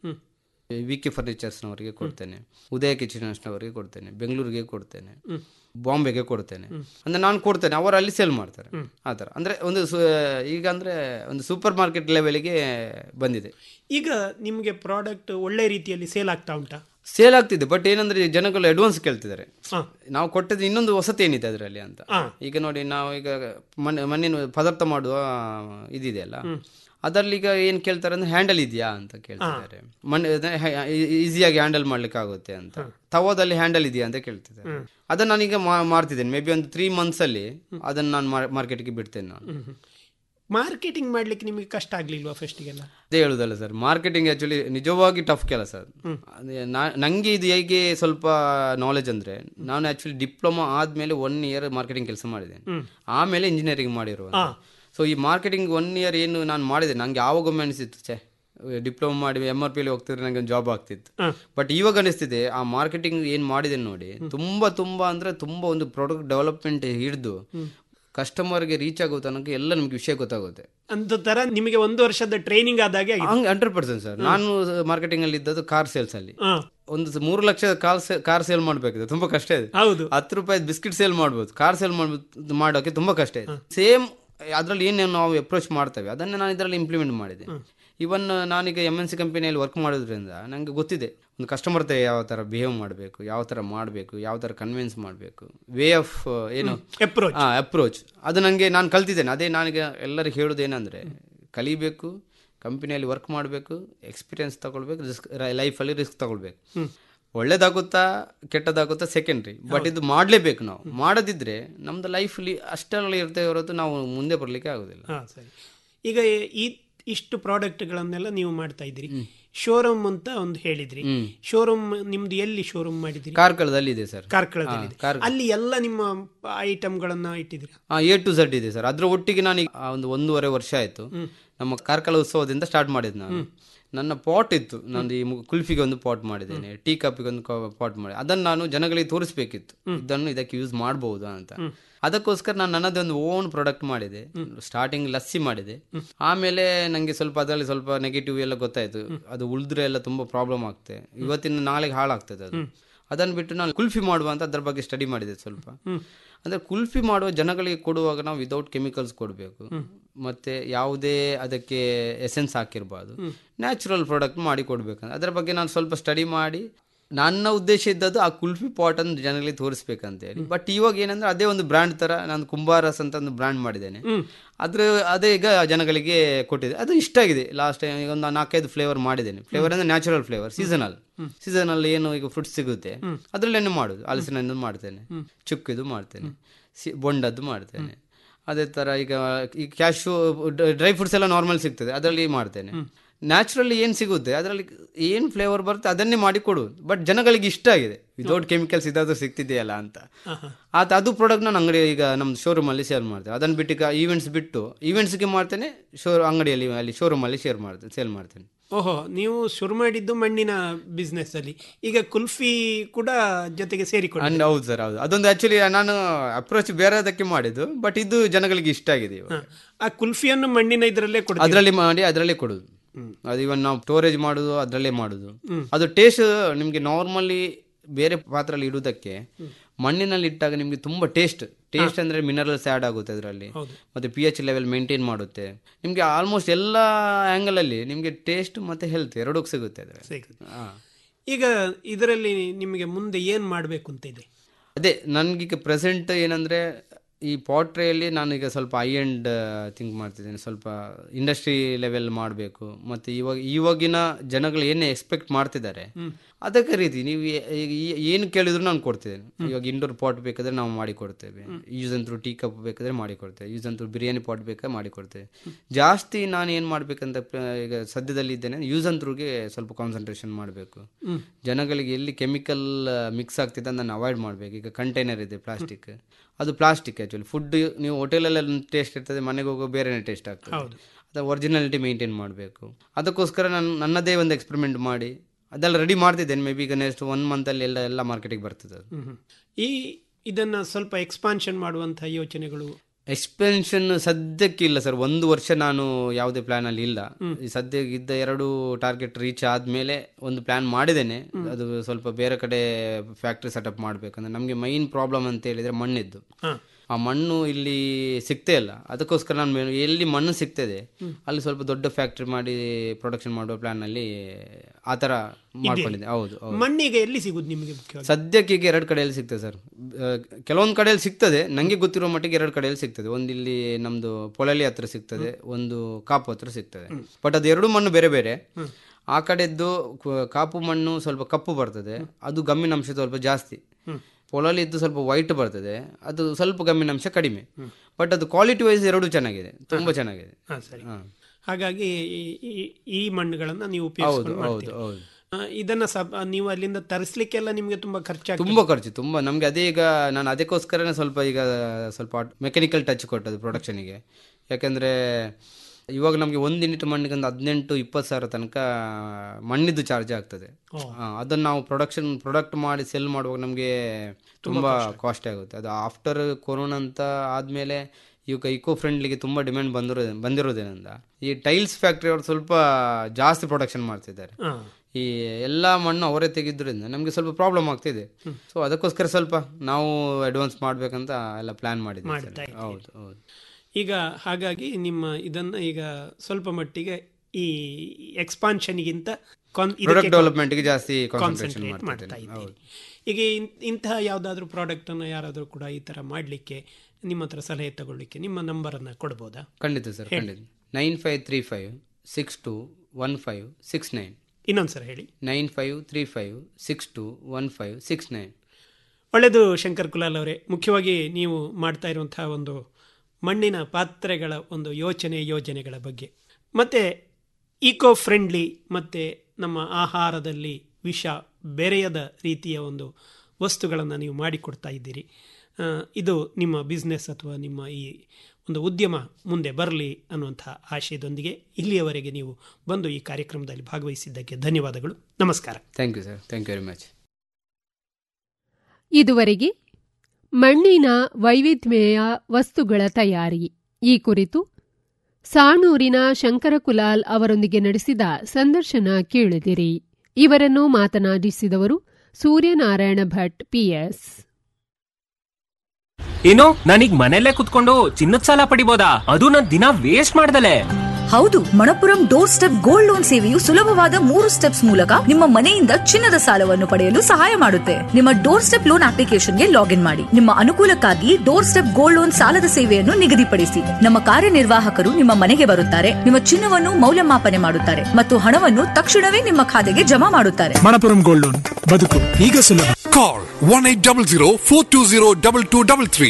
ವಿ ಕೆ ಫರ್ನಿಚರ್ಸ್ನವರಿಗೆ ಕೊಡ್ತೇನೆ ಉದಯ ಕಿಚನರ್ಸ್ನವರಿಗೆ ಕೊಡ್ತೇನೆ ಬೆಂಗಳೂರಿಗೆ ಕೊಡ್ತೇನೆ ಬಾಂಬೆಗೆ ಕೊಡ್ತೇನೆ ಅಂದ್ರೆ ನಾನು ಕೊಡ್ತೇನೆ ಅವರು ಅಲ್ಲಿ ಸೇಲ್ ಮಾಡ್ತಾರೆ ಆ ಥರ ಅಂದರೆ ಒಂದು ಸು- ಈಗ ಅಂದರೆ ಒಂದು ಸೂಪರ್ ಮಾರ್ಕೆಟ್ ಲೆವೆಲ್ಗೆ ಬಂದಿದೆ ಈಗ ನಿಮಗೆ ಪ್ರಾಡಕ್ಟ್ ಒಳ್ಳೆ ರೀತಿಯಲ್ಲಿ ಸೇಲ್ ಆಗ್ತಾ ಉಂಟಾ ಸೇಲ್ ಆಗ್ತಿದೆ ಬಟ್ ಏನಂದ್ರೆ ಜನಗಳು ಅಡ್ವಾನ್ಸ್ ಕೇಳ್ತಿದ್ದಾರೆ ನಾವು ಕೊಟ್ಟದ್ದು ಇನ್ನೊಂದು ಹೊಸತು ಏನಿದೆ ಅದರಲ್ಲಿ ಅಂತ ಈಗ ನೋಡಿ ನಾವು ಈಗ ಮನೆ ಮಣ್ಣಿನ ಪದಾರ್ಥ ಮಾಡುವ ಇದಿದೆಯಲ್ಲ ಅದರಲ್ಲಿ ಈಗ ಏನ್ ಕೇಳ್ತಾರೆ ಅಂದ್ರೆ ಹ್ಯಾಂಡಲ್ ಇದೆಯಾ ಅಂತ ಕೇಳ್ತಿದ್ದಾರೆ ಮಣ್ಣು ಈಸಿಯಾಗಿ ಹ್ಯಾಂಡಲ್ ಮಾಡ್ಲಿಕ್ಕೆ ಆಗುತ್ತೆ ಅಂತ ತವಾದಲ್ಲಿ ಹ್ಯಾಂಡಲ್ ಇದೆಯಾ ಅಂತ ಕೇಳ್ತಿದ್ದಾರೆ ಅದನ್ನ ನಾನೀಗ ಮಾ- ಮಾಡ್ತಿದ್ದೇನೆ ಮೇ ಬಿ ಒಂದು ತ್ರೀ ಮಂತ್ಸ್ ಅಲ್ಲಿ ಅದನ್ನ ನಾನು ಮಾರ್ಕೆಟ್ಗೆ ಬಿಡ್ತೇನೆ ನಾನು ಮಾರ್ಕೆಟಿಂಗ್ ಮಾಡ್ಲಿಕ್ಕೆ ನಿಮಗೆ ಕಷ್ಟ ಆಗ್ಲಿಲ್ವಾ ಫಸ್ಟಿಗೆಲ್ಲ ಅದೇ ಹೇಳುದಲ್ಲ ಸರ್ ಮಾರ್ಕೆಟಿಂಗ್ ಆಕ್ಚುಲಿ ನಿಜವಾಗಿ ಟಫ್ ಕೆಲಸ ಅದು ಅದೇ ನಾ- ನಂಗೆ ಇದು ಹೇಗೆ ಸ್ವಲ್ಪ ನಾಲೆಜ್ ಅಂದ್ರೆ ನಾನು ಆಕ್ಚುಲಿ ಡಿಪ್ಲೊಮಾ ಆದ್ಮೇಲೆ ಒನ್ ಇಯರ್ ಮಾರ್ಕೆಟಿಂಗ್ ಕೆಲಸ ಮಾಡಿದ್ದೇನೆ ಹ್ಮ್. ಆಮೇಲೆ ಇಂಜಿನಿಯರಿಂಗ್ ಮಾಡಿರುವ ಹಾ. ಸೊ ಈ ಮಾರ್ಕೆಟಿಂಗ್ ಒನ್ ಇಯರ್ ಏನು ನಾನು ಮಾಡಿದೆ ನಂಗೆ ಯಾವಾಗೊಮ್ಮೆ ಅನಿಸಿತ್ತು ಛೇ ಡಿಪ್ಲೊಮಾ ಮಾಡಿ ಎಮ್ ಆರ್ ಪಿ ಹೋಗ್ತಿದ್ರೆ ನಂಗೆ ಒಂದು ಜಾಬ್ ಆಗ್ತಿತ್ತು ಬಟ್ ಇವಾಗ ಅನಿಸ್ತಿದೆ ಆ ಮಾರ್ಕೆಟಿಂಗ್ ಏನು ಮಾಡಿದೆ ನೋಡಿ ತುಂಬಾ ತುಂಬಾ ಅಂದ್ರೆ ತುಂಬಾ ಒಂದು ಪ್ರಾಡಕ್ಟ್ ಡೆವಲಪ್ಮೆಂಟ್ ಹಿಡಿದು ಕಸ್ಟಮರ್ಗೆ ರೀಚ್ ಆಗೋ ತನಕ ಎಲ್ಲ ನಮ್ಗೆ ವಿಷಯ ಗೊತ್ತಾಗುತ್ತೆ ಅಂತ ತರ ನಿಮಗೆ ಒಂದು ವರ್ಷದ ಟ್ರೈನಿಂಗ್ ಆದಾಗೆ ಆಗಿದೆ. ಹಂಗೆ ಹಂಡ್ರೆಡ್ ಪರ್ಸೆಂಟ್ ಸರ್ ನಾನು ಮಾರ್ಕೆಟಿಂಗ್ ಅಲ್ಲಿ ಇದ್ದದ್ದು ಕಾರ್ ಸೇಲ್ಸ್ ಅಲ್ಲಿ ಹಾ. ಒಂದು ಸ- ಮೂರು ಲಕ್ಷ ಕಾರ್ ಕಾರ್ ಸೇಲ್ ಮಾಡಬೇಕಿದೆ ತುಂಬಾ ಕಷ್ಟ ಇದೆ ಹೌದು ಹತ್ತು ರೂಪಾಯಿ ಬಿಸ್ಕಿಟ್ ಸೇಲ್ ಮಾಡ್ಬೋದು ಕಾರ್ ಸೇಲ್ ಮಾಡ್ಬೋದು ಮಾಡೋಕೆ ತುಂಬಾ ಕಷ್ಟ ಇದೆ ಸೇಮ್ ಅದರಲ್ಲಿ ಏನೇನು ನಾವು ಅಪ್ರೋಚ್ ಮಾಡ್ತೇವೆ ಅದನ್ನೇ ನಾನು ಇದರಲ್ಲಿ ಇಂಪ್ಲಿಮೆಂಟ್ ಮಾಡಿದೆ ಇವನ್ ನಾನೀಗ ಎಮ್ ಎನ್ ಸಿ ಕಂಪನಿಯಲ್ಲಿ ವರ್ಕ್ ಮಾಡೋದ್ರಿಂದ ನನಗೆ ಗೊತ್ತಿದೆ ಒಂದು ಕಸ್ಟಮರ್ ಹತ್ರ ಯಾವ ಥರ ಬಿಹೇವ್ ಮಾಡಬೇಕು ಯಾವ ಥರ ಮಾಡಬೇಕು ಯಾವ ಥರ ಕನ್ವಿನ್ಸ್ ಮಾಡಬೇಕು ವೇ ಆಫ್ ಏನು ಅಪ್ರೋಚ್ ಅಪ್ರೋಚ್ ಅದು ನನಗೆ ನಾನು ಕಲ್ತಿದ್ದೇನೆ ಅದೇ ನಾನೀಗ ಎಲ್ಲರಿಗೆ ಹೇಳೋದು ಏನಂದರೆ ಕಲಿಬೇಕು ಕಂಪನಿಯಲ್ಲಿ ವರ್ಕ್ ಮಾಡಬೇಕು ಎಕ್ಸ್ಪೀರಿಯನ್ಸ್ ತಗೊಳ್ಬೇಕು ರಿಸ್ಕ್ ಲೈಫಲ್ಲಿ ರಿಸ್ಕ್ ತಗೊಳ್ಬೇಕು ಒಳ್ಳೇದಾಗುತ್ತಾ ಕೆಟ್ಟದಾಗುತ್ತಾ ಸೆಕೆಂಡ್ರಿ ಬಟ್ ಇದು ಮಾಡಲೇಬೇಕು ನಾವು ಮಾಡದಿದ್ರೆ ನಮ್ದು ಲೈಫಲ್ಲಿ ಅಷ್ಟರಲ್ಲಿ ಇರ್ತೇವೆ ಹೊರತು ನಾವು ಮುಂದೆ ಬರಲಿಕ್ಕೆ ಆಗೋದಿಲ್ಲ ಹಾ ಸರಿ ಈಗ ಈ ಇಷ್ಟು ಪ್ರಾಡಕ್ಟ್ಗಳನ್ನೆಲ್ಲ ನೀವು ಮಾಡ್ತಾ ಇದ್ದೀರಿ ಶೋರೂಮ್ ಅಂತ ಒಂದು ಹೇಳಿದ್ರಿ ಹ್ಮ್. ಶೋರೂಮ್ ನಿಮ್ದು ಎಲ್ಲಿ ಶೋರೂಮ್ ಮಾಡಿದಿರಿ ಕಾರ್ಕಳದಲ್ಲಿ ಇದೆ ಸರ್ ಕಾರ್ಕಳದಲ್ಲಿ ಹಾ, ಕಾರ್ಕಳ. ಅಲ್ಲಿ ಎಲ್ಲ ನಿಮ್ಮ ಐಟಮ್ಗಳನ್ನ ಇಟ್ಟಿದ್ದೀರಾ ಎ ಟು ಝಡ್ ಇದೆ ಸರ್ ಅದ್ರ ಒಟ್ಟಿಗೆ ನಾನು ಈಗ ಒಂದು ಒಂದೂವರೆ ವರ್ಷ ಆಯಿತು ನಮ್ಮ ಕಾರ್ಕಳ ಉತ್ಸವದಿಂದ ಸ್ಟಾರ್ಟ್ ಮಾಡಿದ್ದು ನಾನು ನನ್ನ ಪಾಟ್ ಇತ್ತು ನಂದು ಈ ಮು- ಕುಲ್ಫಿಗೆ ಒಂದು ಪಾಟ್ ಮಾಡಿದ್ದೇನೆ ಟೀ ಕಪ್ಪಿಗೆ ಒಂದು ಪಾಟ್ ಮಾಡಿ ಅದನ್ನು ನಾನು ಜನಗಳಿಗೆ ತೋರಿಸ್ಬೇಕಿತ್ತು ಇದನ್ನು ಇದಕ್ಕೆ ಯೂಸ್ ಮಾಡಬಹುದಾ ಅಂತ ಅದಕ್ಕೋಸ್ಕರ ನಾನು ನನ್ನದೇ ಒಂದು ಓನ್ ಪ್ರಾಡಕ್ಟ್ ಮಾಡಿದೆ ಸ್ಟಾರ್ಟಿಂಗ್ ಲಸ್ಸಿ ಮಾಡಿದೆ ಆಮೇಲೆ ನನಗೆ ಸ್ವಲ್ಪ ಅದರಲ್ಲಿ ಸ್ವಲ್ಪ ನೆಗೆಟಿವ್ ಎಲ್ಲ ಗೊತ್ತಾಯ್ತು ಅದು ಉಳಿದ್ರೆ ಎಲ್ಲ ತುಂಬಾ ಪ್ರಾಬ್ಲಮ್ ಆಗ್ತದೆ ಇವತ್ತಿನ ನಾಳೆಗೆ ಹಾಳಾಗ್ತದೆ ಅದು ಅದನ್ನು ಬಿಟ್ಟು ನಾನು ಕುಲ್ಫಿ ಮಾಡುವ ಅಂತ ಅದ್ರ ಬಗ್ಗೆ ಸ್ಟಡಿ ಮಾಡಿದೆ ಸ್ವಲ್ಪ ಅಂದ್ರೆ ಕುಲ್ಫಿ ಮಾಡುವ ಜನಗಳಿಗೆ ಕೊಡುವಾಗ ನಾವು ವಿತೌಟ್ ಕೆಮಿಕಲ್ಸ್ ಕೊಡಬೇಕು ಮತ್ತೆ ಯಾವುದೇ ಅದಕ್ಕೆ ಎಸೆನ್ಸ್ ಹಾಕಿರಬಾರ್ದು ನ್ಯಾಚುರಲ್ ಪ್ರಾಡಕ್ಟ್ ಮಾಡಿ ಕೊಡ್ಬೇಕಂತ ಅದರ ಬಗ್ಗೆ ನಾನು ಸ್ವಲ್ಪ ಸ್ಟಡಿ ಮಾಡಿ ನನ್ನ ಉದ್ದೇಶ ಇದ್ದದ್ದು ಆ ಕುಲ್ಫಿ ಪಾಟ್ ಅನ್ನು ಜನಗಳಿಗೆ ತೋರಿಸ್ಬೇಕಂತ ಹೇಳಿ ಬಟ್ ಇವಾಗ ಏನಂದ್ರೆ ಅದೇ ಒಂದು ಬ್ರ್ಯಾಂಡ್ ತರ ನಾನು ಕುಂಬಾರಸ್ ಅಂತ ಒಂದು ಬ್ರ್ಯಾಂಡ್ ಮಾಡಿದ್ದೇನೆ ಅದ್ರ ಅದೇ ಈಗ ಜನಗಳಿಗೆ ಕೊಟ್ಟಿದೆ ಅದು ಇಷ್ಟ ಆಗಿದೆ ಲಾಸ್ಟ್ ಟೈಮ್ ಈಗ ಒಂದು ನಾಲ್ಕೈದು ಫ್ಲೇವರ್ ಮಾಡಿದ್ದೇನೆ ಫ್ಲೇವರ್ ಅಂದ್ರೆ ನ್ಯಾಚುರಲ್ ಫ್ಲೇವರ್ ಸೀಸನಲ್ ಸೀಸನಲ್ ಏನು ಈಗ ಫ್ರೂಟ್ಸ್ ಸಿಗುತ್ತೆ ಅದರಲ್ಲೇನು ಮಾಡುದು ಹಲಸಿನ ಹಣ್ಣು ಮಾಡ್ತೇನೆ ಚುಕ್ಕಿದು ಮಾಡ್ತೇನೆ ಸಿ- ಬೊಂಡದ್ದು ಮಾಡ್ತೇನೆ ಅದೇ ತರ ಈಗ ಈ ಕ್ಯಾಶು ಡ್ರೈ ಫ್ರೂಟ್ಸ್ ಎಲ್ಲ ನಾರ್ಮಲ್ ಸಿಗ್ತದೆ ಅದರಲ್ಲಿ ಮಾಡ್ತೇನೆ ನ್ಯಾಚುರಲಿ ಏನು ಸಿಗುತ್ತೆ ಅದರಲ್ಲಿ ಏನು ಫ್ಲೇವರ್ ಬರುತ್ತೆ ಅದನ್ನೇ ಮಾಡಿ ಕೊಡುವುದು ಬಟ್ ಜನಗಳಿಗೆ ಇಷ್ಟ ಆಗಿದೆ ವಿತೌಟ್ ಕೆಮಿಕಲ್ಸ್ ಇದಾದ್ರೂ ಸಿಗ್ತಿದೆಯಲ್ಲ ಅಂತ ಆತ ಅದು ಪ್ರಾಡಕ್ಟ್ ನಾನು ಅಂಗಡಿ ಈಗ ನಮ್ಮ ಶೋರೂಮಲ್ಲಿ ಶೇರ್ ಮಾಡ್ತೇನೆ ಅದನ್ನು ಬಿಟ್ಟು ಈಗ ಈವೆಂಟ್ಸ್ ಬಿಟ್ಟು ಈವೆಂಟ್ಸ್ಗೆ ಮಾಡ್ತೇನೆ ಶೋ ಅಂಗಡಿಯಲ್ಲಿ ಅಲ್ಲಿ ಶೋರೂಮಲ್ಲಿ ಶೇರ್ ಮಾಡ್ತೇನೆ ಸೇಲ್ ಮಾಡ್ತೇನೆ ಓಹೋ ನೀವು ಶುರು ಮಾಡಿದ್ದು ಮಣ್ಣಿನ ಬಿಸ್ನೆಸ್ ಅಲ್ಲಿ ಈಗ ಕುಲ್ಫಿ ಕೂಡ ಜೊತೆಗೆ ಸೇರಿಕೊಂಡು ಅಂಡ್ ಹೌದು ಸರ್ ಹೌದು ಅದೊಂದು ಆಕ್ಚುಲಿ ನಾನು ಅಪ್ರೋಚ್ ಬೇರೆದಕ್ಕೆ ಮಾಡಿದ್ದು ಬಟ್ ಇದು ಜನಗಳಿಗೆ ಇಷ್ಟ ಆಗಿದೆ ಇವಾಗ ಆ ಕುಲ್ಫಿಯನ್ನು ಮಣ್ಣಿನ ಇದರಲ್ಲೇ ಕೊಡ್ತೀರಾ? ಅದರಲ್ಲಿ ಮಾಡಿ ಅದರಲ್ಲೇ ಕೊಡುದು ಅದು ಇವನ್ ನಾವು ಸ್ಟೋರೇಜ್ ಮಾಡುದು ಅದರಲ್ಲೇ ಮಾಡುದು ಅದು ಟೇಸ್ಟ್ ನಿಮಗೆ ನಾರ್ಮಲಿ ಬೇರೆ ಪಾತ್ರೆಯಲ್ಲಿ ಇಡುವುದಕ್ಕೆ ಮಣ್ಣಿನಲ್ಲಿ ಇಟ್ಟಾಗ ನಿಮಗೆ ತುಂಬಾ ಟೇಸ್ಟ್ ಟೇಸ್ಟ್ ಅಂದ್ರೆ ಮಿನರಲ್ಸ್ ಆ್ಯಡ್ ಆಗುತ್ತೆ ಅದರಲ್ಲಿ ಮತ್ತೆ ಪಿ ಎಚ್ ಲೆವೆಲ್ ಮೇಂಟೈನ್ ಮಾಡುತ್ತೆ ನಿಮಗೆ ಆಲ್ಮೋಸ್ಟ್ ಎಲ್ಲ ಆಂಗಲ್ ಅಲ್ಲಿ ನಿಮಗೆ ಟೇಸ್ಟ್ ಮತ್ತೆ ಹೆಲ್ತ್ ಎರಡೂ ಸಿಗುತ್ತೆ ಅದರಲ್ಲಿ ಸಿಗುತ್ತೆ. ಹಾ. ಈಗ ಇದರಲ್ಲಿ ನಿಮಗೆ ಮುಂದೆ ಏನ್ ಮಾಡಬೇಕು ಅಂತ ಇದೆ ಅದೇ ನನಗೀಗ ಪ್ರೆಸೆಂಟ್ ಏನಂದ್ರೆ ಈ ಪಾಟ್ರಿಯಲ್ಲಿ ನಾನೀಗ ಸ್ವಲ್ಪ ಐ ಎಂಡ್ ಥಿಂಕ್ ಮಾಡ್ತಿದ್ದೇನೆ ಸ್ವಲ್ಪ ಇಂಡಸ್ಟ್ರಿ ಲೆವೆಲ್ ಮಾಡಬೇಕು ಮತ್ತು ಇವಾಗ ಇವಾಗಿನ ಜನಗಳು ಏನೇ ಎಕ್ಸ್ಪೆಕ್ಟ್ ಮಾಡ್ತಿದ್ದಾರೆ ಅದಕ್ಕೆ ರೀತಿ ನೀವು ಏ- ಈಗ ಈ- ಏನು ಕೇಳಿದ್ರು ನಾನು ಕೊಡ್ತಿದ್ದೇನೆ ಇವಾಗ ಇಂಡೋರ್ ಪಾಟ್ ಬೇಕಾದ್ರೆ ನಾವು ಮಾಡಿ ಕೊಡ್ತೇವೆ ಯೂಸ್ ಅಂತೂ ಟೀ ಕಪ್ ಬೇಕಾದ್ರೆ ಮಾಡಿ ಕೊಡ್ತೇವೆ ಯೂಸ್ ಅಂತೂ ಬಿರಿಯಾನಿ ಪಾಟ್ ಬೇಕಾದ್ರೆ ಮಾಡಿ ಕೊಡ್ತೇವೆ ಜಾಸ್ತಿ ನಾನು ಏನು ಮಾಡ್ಬೇಕಂತ ಪ್ರ- ಈಗ ಸದ್ಯದಲ್ಲಿ ಇದ್ದೇನೆ ಯೂಸ್ ಅಂತ್ರಿಗೆ ಸ್ವಲ್ಪ ಕಾನ್ಸಂಟ್ರೇಷನ್ ಮಾಡಬೇಕು ಜನಗಳಿಗೆ ಎಲ್ಲಿ ಕೆಮಿಕಲ್ ಮಿಕ್ಸ್ ಆಗ್ತಿದೆ ಅದನ್ನು ಅವಾಯ್ಡ್ ಮಾಡಬೇಕು ಈಗ ಕಂಟೈನರ್ ಇದೆ ಪ್ಲಾಸ್ಟಿಕ್ ಅದು ಪ್ಲಾಸ್ಟಿಕ್ ಆ್ಯಕ್ಚುಲಿ ಫುಡ್ ನೀವು ಹೋಟೆಲಲ್ಲಿ ಟೇಸ್ಟ್ ಇರ್ತದೆ ಮನೆಗೆ ಹೋಗೋ ಬೇರೆನೇ ಟೇಸ್ಟ್ ಆಗ್ತದೆ ಹೌದು. ಅದು ಒರಿಜಿನಾಲಿಟಿ ಮೇಂಟೈನ್ ಮಾಡಬೇಕು ಅದಕ್ಕೋಸ್ಕರ ನಾನು ನನ್ನದೇ ಒಂದು ಎಕ್ಸ್ಪೆರಿಮೆಂಟ್ ಮಾಡಿ ಅದೆಲ್ಲ ರೆಡಿ ಮಾಡ್ತಿದ್ದೇನೆ ಮೇ ಬಿ ಈಗ ನೆಕ್ಸ್ಟ್ ಒನ್ ಮಂತಲ್ಲಿ ಎಲ್ಲ ಎಲ್ಲ ಮಾರ್ಕೆಟಿಗೆ ಬರ್ತದೆ ಅದು ಹ್ಮ್ ಹ್ಮ್. ಈ ಇದನ್ನ ಸ್ವಲ್ಪ ಎಕ್ಸ್ಪಾನ್ಷನ್ ಮಾಡುವಂತಹ ಯೋಚನೆಗಳು ಎಕ್ಸ್ಪೆನ್ಷನ್ ಸದ್ಯಕ್ಕೆ ಇಲ್ಲ ಸರ್ ಒಂದು ವರ್ಷ ನಾನು ಯಾವುದೇ ಪ್ಲಾನ್ ಅಲ್ಲಿ ಇಲ್ಲ ಹ್ಮ್. ಈ ಸದ್ಯಕ್ಕೆ ಇದ್ದ ಎರಡು ಟಾರ್ಗೆಟ್ ರೀಚ್ ಆದ್ಮೇಲೆ ಒಂದು ಪ್ಲಾನ್ ಮಾಡಿದ್ದೇನೆ ಅದು ಸ್ವಲ್ಪ ಬೇರೆ ಕಡೆ ಫ್ಯಾಕ್ಟ್ರಿ ಸೆಟಪ್ ಮಾಡ್ಬೇಕಂದ್ರೆ ನಮಗೆ ಮೈನ್ ಪ್ರಾಬ್ಲಮ್ ಅಂತ ಹೇಳಿದ್ರೆ ಮಣ್ಣಿದ್ದು ಹಾ. ಆ ಮಣ್ಣು ಇಲ್ಲಿ ಸಿಗ್ತೇ ಇಲ್ಲ ಅದಕ್ಕೋಸ್ಕರ ನಾನು ಮೇ- ಎಲ್ಲಿ ಮಣ್ಣು ಸಿಗ್ತದೆ ಹ್ಮ್. ಅಲ್ಲಿ ಸ್ವಲ್ಪ ದೊಡ್ಡ ಫ್ಯಾಕ್ಟ್ರಿ ಮಾಡಿ ಪ್ರೊಡಕ್ಷನ್ ಮಾಡುವ ಪ್ಲಾನ್ ಅಲ್ಲಿ ಆ ಥರ ಮಾಡ್ಕೊಂಡಿದ್ದೆ ಹೌದು ಹೌದು ಮಣ್ಣಿಗೆ ಎಲ್ಲಿ ಸಿಗುದು ನಿಮಗೆ ಮುಖ್ಯವಾಗಿ ಸದ್ಯಕ್ಕೆ ಈಗ ಎರಡು ಕಡೆಯಲ್ಲಿ ಸಿಗ್ತದೆ ಸರ್ ಕೆಲವೊಂದು ಕಡೆಯಲ್ಲಿ ಸಿಗ್ತದೆ ನನಗೆ ಗೊತ್ತಿರೋ ಮಟ್ಟಿಗೆ ಎರಡು ಕಡೆಯಲ್ಲಿ ಸಿಗ್ತದೆ ಒಂದು ಇಲ್ಲಿ ನಮ್ದು ಪೊಳಲಿ ಹತ್ರ ಸಿಗ್ತದೆ ಒಂದು ಕಾಪು ಹತ್ರ ಸಿಗ್ತದೆ ಬಟ್ ಅದು ಎರಡು ಮಣ್ಣು ಬೇರೆ ಬೇರೆ ಆ ಕಡೆದ್ದು ಕ- ಕಾಪು ಮಣ್ಣು ಸ್ವಲ್ಪ ಕಪ್ಪು ಬರ್ತದೆ ಅದು ಗಮ್ಮಿನಾಂಶ ಸ್ವಲ್ಪ ಜಾಸ್ತಿ ಹ್ಮ್. ಪೊಳಲಿದ್ದು ಸ್ವಲ್ಪ ವೈಟ್ ಬರ್ತದೆ ಅದು ಸ್ವಲ್ಪ ಗಮ್ಮಿನಾಂಶ ಕಡಿಮೆ ಬಟ್ ಅದು ಕ್ವಾಲಿಟಿ ವೈಸ್ ಎರಡು ಚೆನ್ನಾಗಿದೆ ತುಂಬಾ ಚೆನ್ನಾಗಿದೆ ಹಾ, ಸರಿ ಹಾ. ಹಾಗಾಗಿ ಈ- ಈ- ಈ ಮಣ್ಣುಗಳನ್ನ ನೀವು ಹೌದು ಉಪಯೋಗಿಸ್ಕೊಂಡು ಹೌದು ಮಾಡ್ತೀರಿ. ಹೌದು ಆ, ಇದನ್ನ ಸಬ್ ನೀವು ಅಲ್ಲಿಂದ ತರಿಸ್ಲಿಕ್ಕೆಲ್ಲ ನಿಮ್ಗೆ ತುಂಬಾ ಖರ್ಚಾಗ್ತದೆ ತುಂಬಾ ಖರ್ಚು ತುಂಬಾ ನಮ್ಗೆ ಅದೇ ಈಗ ನಾನು ಅದಕ್ಕೋಸ್ಕರನೇ ಸ್ವಲ್ಪ ಈಗ ಸ್ವಲ್ಪ ಮೆಕ್ಯಾನಿಕಲ್ ಟಚ್ ಕೊಟ್ಟದ್ದು ಪ್ರೊಡಕ್ಷನಿಗೆ ಯಾಕಂದ್ರೆ ಇವಾಗ ನಮಗೆ ಒಂದು ಯೂನಿಟ್ ಮಣ್ಣಿಗೆ ಒಂದು ಹದಿನೆಂಟು ಇಪ್ಪತ್ತು ಸಾವಿರ ತನಕ ಮಣ್ಣಿದ್ದು ಚಾರ್ಜ್ ಆಗ್ತದೆ ಓ. ಆ, ಅದನ್ನ ನಾವು ಪ್ರೊಡಕ್ಷನ್ ಪ್ರಾಡಕ್ಟ್ ಮಾಡಿ ಸೆಲ್ ಮಾಡುವಾಗ ನಮಗೆ ತುಂಬಾ ಕಾಸ್ಟ್ ಆಗುತ್ತೆ ಅದು ಆಫ್ಟರ್ ಕೊರೋನಾ ಅಂತ ಆದ್ಮೇಲೆ ಇವಾಗ ಇಕೋ ಫ್ರೆಂಡ್ಲಿಗೆ ತುಂಬಾ ಡಿಮ್ಯಾಂಡ್ ಬಂದಿರೋ ಬಂದಿರೋದ್ರಿಂದ ಈ ಟೈಲ್ಸ್ ಫ್ಯಾಕ್ಟ್ರಿ ಅವರು ಸ್ವಲ್ಪ ಜಾಸ್ತಿ ಪ್ರೊಡಕ್ಷನ್ ಮಾಡ್ತಿದ್ದಾರೆ ಹಾ. ಈ ಎಲ್ಲ ಮಣ್ಣು ಅವರೇ ತೆಗಿದ್ರಿಂದ ನಮಗೆ ಸ್ವಲ್ಪ ಪ್ರಾಬ್ಲಮ್ ಆಗ್ತಿದೆ ಸೊ ಅದಕ್ಕೋಸ್ಕರ ಸ್ವಲ್ಪ ನಾವು ಅಡ್ವಾನ್ಸ್ ಮಾಡ್ಬೇಕಂತ ಎಲ್ಲ ಪ್ಲಾನ್ ಮಾಡಿದ್ವಿ ಮಾಡ್ತಾ ಸರ್. ಇದ್ದೀರಿ. ಹೌದು ಹೌದು ಈಗ ಹಾಗಾಗಿ ನಿಮ್ಮ ಇದನ್ನ ಈಗ ಸ್ವಲ್ಪ ಮಟ್ಟಿಗೆ ಈ ಎಕ್ಸ್ಪಾನ್ಷನ್ಗಿಂತ Product development ಗೆ ಜಾಸ್ತಿ concentration ಮಾಡ್ತಾ ಮಾಡ್ತಾ ಇದ್ದೀನಿ. ಇದ್ದೀರಿ ಈಗ ಇನ್- ಇಂತಹ ಯಾವುದಾದ್ರೂ ಪ್ರಾಡಕ್ಟ್ ಅನ್ನು ಯಾರಾದರೂ ಕೂಡ ಈ ತರ ಮಾಡಲಿಕ್ಕೆ ನಿಮ್ಮ ಹತ್ರ ಸಲಹೆ ತಗೊಳ್ಳಿಕ್ಕೆ ನಿಮ್ಮ ನಂಬರ್ ಅನ್ನ ಕೊಡ್ಬೋದಾ ಖಂಡಿತ ಸರ್ ಹೇಳಿ. ಖಂಡಿತ nine five three five six two one five six nine ಇನ್ನೊಂದ್ಸಲ ಹೇಳಿ nine five three five six two one five six nine ಒಳ್ಳೆಯದು ಶಂಕರ್ ಕುಲಾಲ್ ಅವರೇ ಮುಖ್ಯವಾಗಿ ನೀವು ಮಾಡ್ತಾ ಇರುವಂತಹ ಒಂದು ಮಣ್ಣಿನ ಪಾತ್ರೆಗಳ ಒಂದು ಯೋಚನೆ ಯೋಜನೆಗಳ ಬಗ್ಗೆ ಮತ್ತು ಈಕೋ ಫ್ರೆಂಡ್ಲಿ ಮತ್ತು ನಮ್ಮ ಆಹಾರದಲ್ಲಿ ವಿಷ ಬೆರೆಯದ ರೀತಿಯ ಒಂದು ವಸ್ತುಗಳನ್ನು ನೀವು ಮಾಡಿಕೊಡ್ತಾ ಇದ್ದೀರಿ ಆ, ಇದು ನಿಮ್ಮ ಬಿಸ್ನೆಸ್ ಅಥವಾ ನಿಮ್ಮ ಈ ಒಂದು ಉದ್ಯಮ ಮುಂದೆ ಬರಲಿ ಅನ್ನುವಂಥ ಆಶಯದೊಂದಿಗೆ ಇಲ್ಲಿಯವರೆಗೆ ನೀವು ಬಂದು ಈ ಕಾರ್ಯಕ್ರಮದಲ್ಲಿ ಭಾಗವಹಿಸಿದ್ದಕ್ಕೆ ಧನ್ಯವಾದಗಳು ನಮಸ್ಕಾರ thank you sir thank you very much ಇದುವರೆಗೆ ಮಣ್ಣಿನ ವೈವಿಧ್ಯಮಯ ವಸ್ತುಗಳ ತಯಾರಿ ಈ ಕುರಿತು ಸಾಣೂರಿನ ಶಂಕರಕುಲಾಲ್ ಅವರೊಂದಿಗೆ ನಡೆಸಿದ ಸಂದರ್ಶನ ಕೇಳಿದಿರಿ ಇವರನ್ನು ಮಾತನಾಡಿಸಿದವರು ಸೂರ್ಯನಾರಾಯಣ ಭಟ್ ಪಿಎಸ್ ಏನು ನಾನೀಗ ಮನೆಯಲ್ಲೇ ಕುತ್ಕೊಂಡು ಚಿನ್ನದ ಸಾಲ ಪಡಿಬೋದಾ ಅದು ನನ್ ದಿನ ವೇಸ್ಟ್ ಮಾಡ್ದಲೆ ಹೌದು Manappuram door step gold loan ಸೇವೆಯು ಸುಲಭವಾದ ಮೂರು ಸ್ಟೆಪ್ಸ್ ಮೂಲಕ ನಿಮ್ಮ ಮನೆಯಿಂದ ಚಿನ್ನದ ಸಾಲವನ್ನು ಪಡೆಯಲು ಸಹಾಯ ಮಾಡುತ್ತೆ ನಿಮ್ಮ ಡೋರ್ ಸ್ಟೆಪ್ ಲೋನ್ ಅಪ್ಲಿಕೇಶನ್ಗೆ ಲಾಗಿನ್ ಮಾಡಿ ನಿಮ್ಮ ಅನುಕೂಲಕ್ಕಾಗಿ ಡೋರ್ ಸ್ಟೆಪ್ ಗೋಲ್ಡ್ ಲೋನ್ ಸಾಲದ ಸೇವೆಯನ್ನು ನಿಗದಿಪಡಿಸಿ ನಮ್ಮ ಕಾರ್ಯನಿರ್ವಾಹಕರು ನಿಮ್ಮ ಮನೆಗೆ ಬರುತ್ತಾರೆ ನಿಮ್ಮ ಚಿನ್ನವನ್ನು ಮೌಲ್ಯಮಾಪನೆ ಮಾಡುತ್ತಾರೆ ಮತ್ತು ಹಣವನ್ನು ತಕ್ಷಣವೇ ನಿಮ್ಮ ಖಾತೆಗೆ ಜಮಾ ಮಾಡುತ್ತಾರೆ ಮಣಪುರಂ ಗೋಲ್ಡ್ ಲೋನ್ ಬದುಕು ಈಗ ಸುಲಭ Call 1800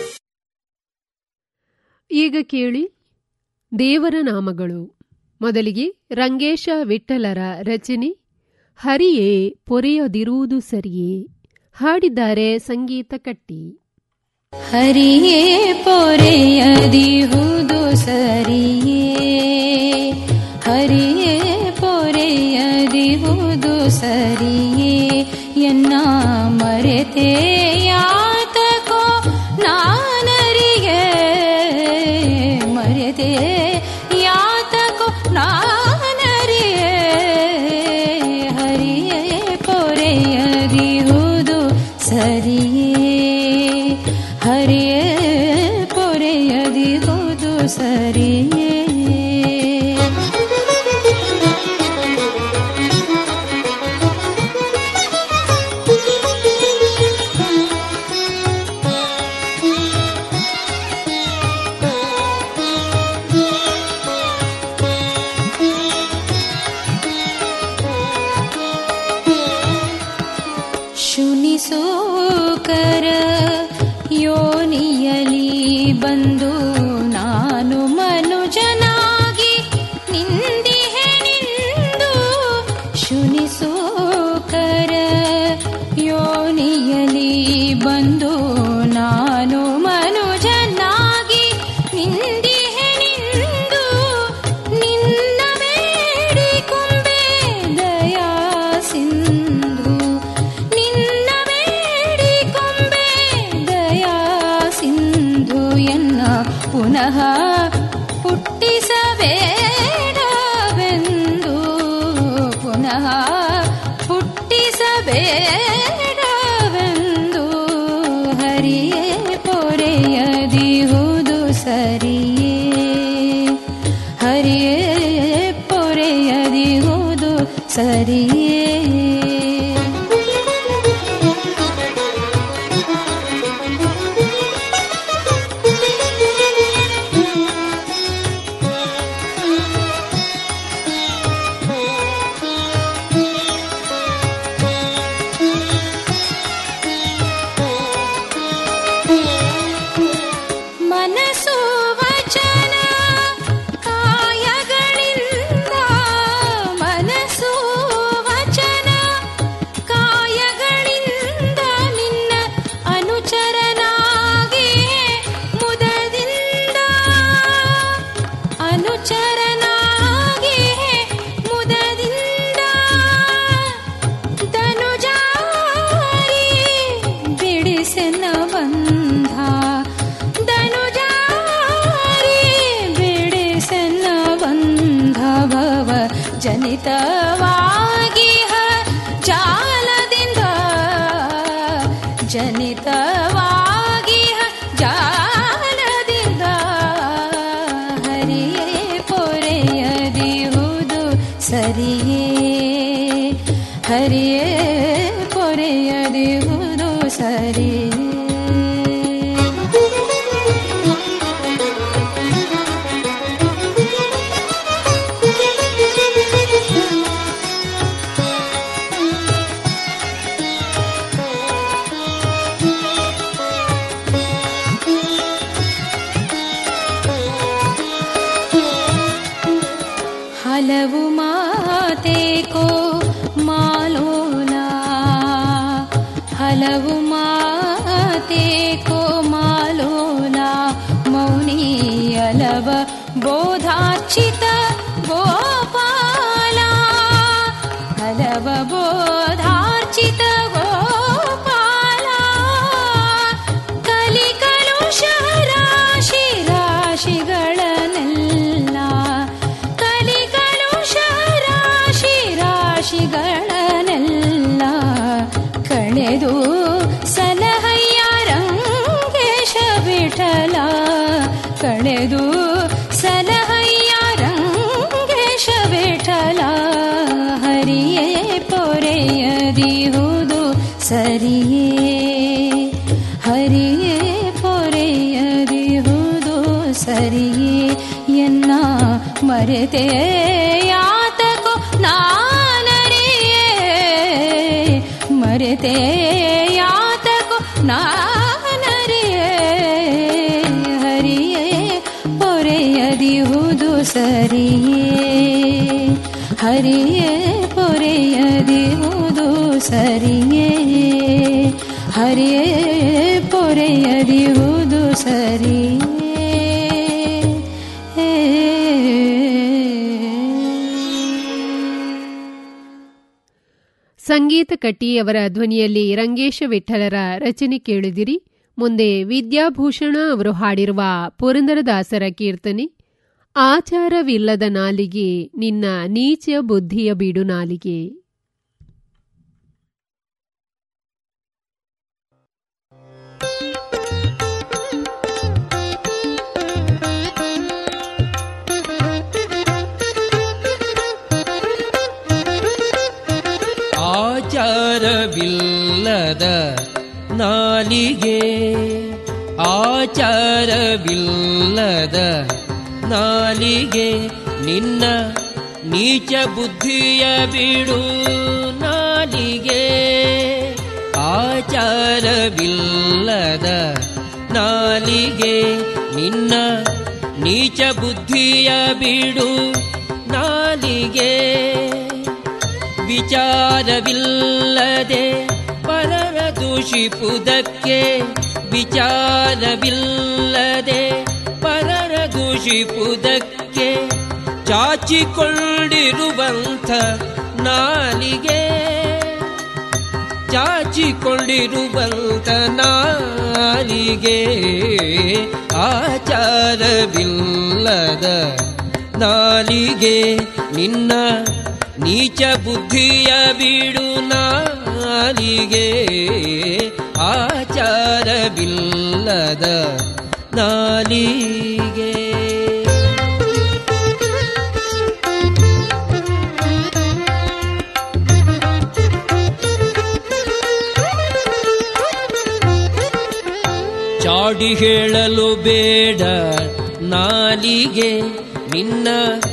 ಈಗ ಕೇಳಿ ದೇವರ ನಾಮಗಳು ಮೊದಲಿಗೆ ರಂಗೇಶ ವಿಠಲರ ರಚನೆ ಹರಿಯೇ ಪೊರೆಯದಿರುವುದು ಸರಿಯೇ ಹಾಡಿದ್ದಾರೆ ಸಂಗೀತ ಕಟ್ಟಿ ಹರಿಯೇ ಪೊರೆಯದಿಹುದು ಸರಿಯೇ ಹರಿಯೇ ಪೊರೆಯದಿಹುದು ಸರಿಯೇ ಎನ್ನ ಮರೆತೆ ಯಾತಕೋ ನಾನರಿಗೆ ಮರೆತೆ ಯಾತಕೋ ನಾನರಿಗೆ ಹರಿಯೇ ಪೊರೆಯದಿಹುದು ಸರಿಯೇ ಹರಿಯೇ ಪೊರೆಯದಿಹುದು ಸರಿಯೇ ಶುನಿಸೋಕರ ಯೋನಿಯಲಿ ಬಂದು ನಾನು ಮನುಜನಾಗಿ ನಿಂದಿಹೆ ನಿಂದು ಶುನಿಸೋಕರ ಯೋನಿಯಲಿ ಬಂದು ನಾನು ಹುಟ್ಟಿಸಬೇಡವೆಂದು ಹರಿಯೇ ಪೊರೆಯದಿಹುದು ಸರಿಯೇ ಹರಿಯೇ ಪೊರೆಯದಿಹುದು ಸರಿಯೇ ಮನಸ್ಸು ವಚನ ಕಾಯಗಳಿಂದ ಮನಸ್ಸು ವಚನ ಕಾಯಗಳಿಂದ ನಿನ್ನ ಅನುಚರನಾಗಿ ಮುದದಿಂದ ಅನುಚರನಾಗಿ ಮುದದಿಂದ ಧನುಜಾರಿ ಬಿಡಿಸೆನ ಬಂಧ ಧನುಜಾರಿ ಬಿಡಿಸೆನ ಬಂಧ ಭವ ಜನಿತವಾಗಿ ಹ ಜಾಲದಿಂದ ಜನಿತವಾಗಿ ಹ ಜಾಲದಿಂದ ಹರಿಯೇ ಪೊರೆಯದಿಹುದು ಸರಿಯೇ ಹರಿಯೇ ಪೊರೆಯದಿಹುದು ಸರಿಯೇ ಹಲವು ಮಾತೇಕೋ ಮಾಲೋಲ ಹಲವು ಮಾತೇಕೋ ಮಾಲೋಲ ಮೌನಿ ಅಲವ ಬೋಧಾರ್ಚಿತ ಗೋಪಾಲ ಹಲವ ಬೋಧಾರ್ಚಿತ ಗೋಪಾಲ ಕಲಿಕಲುಷ ರಾಶಿ ರಾಶಿಗಳನ್ನೆಲ್ಲ ಕಲಿಕಲುಷ ರಾಶಿ ರಾಶಿಗಳನ್ನೆಲ್ಲ ಕಳೆದು ಸಲಹಯ್ಯ ರಂಗೇಶ ವಿಠಲ ಕಳೆದು ಸಲಹಯ್ಯ ರಂಗೇಶ ವಿಠಲ ಹರಿಯೇ ಪೊರೆಯದಿಹುದು ಸರಿಯೇ ಹರಿಯೇ ಪೊರೆಯದಿಹುದು ಸರಿಯೇ ಎನ್ನ ಮರೆತೆ ಯಾತಕೋ ನಾನರಿಯೇ ಮರೆತೆ ಯಾತಕೋ ನಾನರಿಯೇ ಹರಿಯೇ ಪೊರೆಯದಿಹುದು ಸರಿಯೇ ಹರಿಯೇ ಪೊರೆಯದಿಹುದು ಸರಿಯೇ ಹರಿಯೇ ಪೊರೆಯದಿಹುದು ಸಂಗೀತ ಕಟ್ಟಿಯವರ ಧ್ವನಿಯಲ್ಲಿ ರಂಗೇಶ ವಿಠಲರ ರಚನೆ ಕೇಳಿದಿರಿ ಮುಂದೆ ವಿದ್ಯಾಭೂಷಣ ಅವರು ಹಾಡಿರುವ ಪುರಂದರದಾಸರ ಕೀರ್ತನೆ ಆಚಾರವಿಲ್ಲದ ನಾಲಿಗೆ ನಿನ್ನ ನೀಚ ಬುದ್ಧಿಯ ಬಿಡು ನಾಲಿಗೆ ಆಚಾರವಿಲ್ಲದ ನಾಲಿಗೆ ಆಚಾರವಿಲ್ಲದ ನಾಲಿಗೆ ನಿನ್ನ ನೀಚ ಬುದ್ಧಿಯ ಬಿಡು ನಾಲಿಗೆ ಆಚಾರವಿಲ್ಲದ ನಾಲಿಗೆ ನಿನ್ನ ನೀಚ ಬುದ್ಧಿಯ ಬಿಡು ನಾಲಿಗೆ ವಿಚಾರವಿಲ್ಲದೆ ಪರರ ದೂಷಿಪುದಕ್ಕೆ ವಿಚಾರವಿಲ್ಲದೆ ಪರರ ದೂಷಿಪುದಕ್ಕೆ ಚಾಚಿಕೊಂಡಿರುವಂಥ ನಾಲಿಗೆ ಚಾಚಿಕೊಂಡಿರುವಂಥ ನಾಲಿಗೆ ಆಚಾರವಿಲ್ಲದ ನಾಲಿಗೆ ನಿನ್ನ ನೀಚ ಬುದ್ಧಿಯ ಬಿಡು ನಾಲಿಗೆ ಆಚಾರವಿಲ್ಲದ ನಾಲಿಗೆ ಚಾಡಿ ಹೇಳಲು ಬೇಡ ನಾಲಿಗೆ ನಿನ್ನ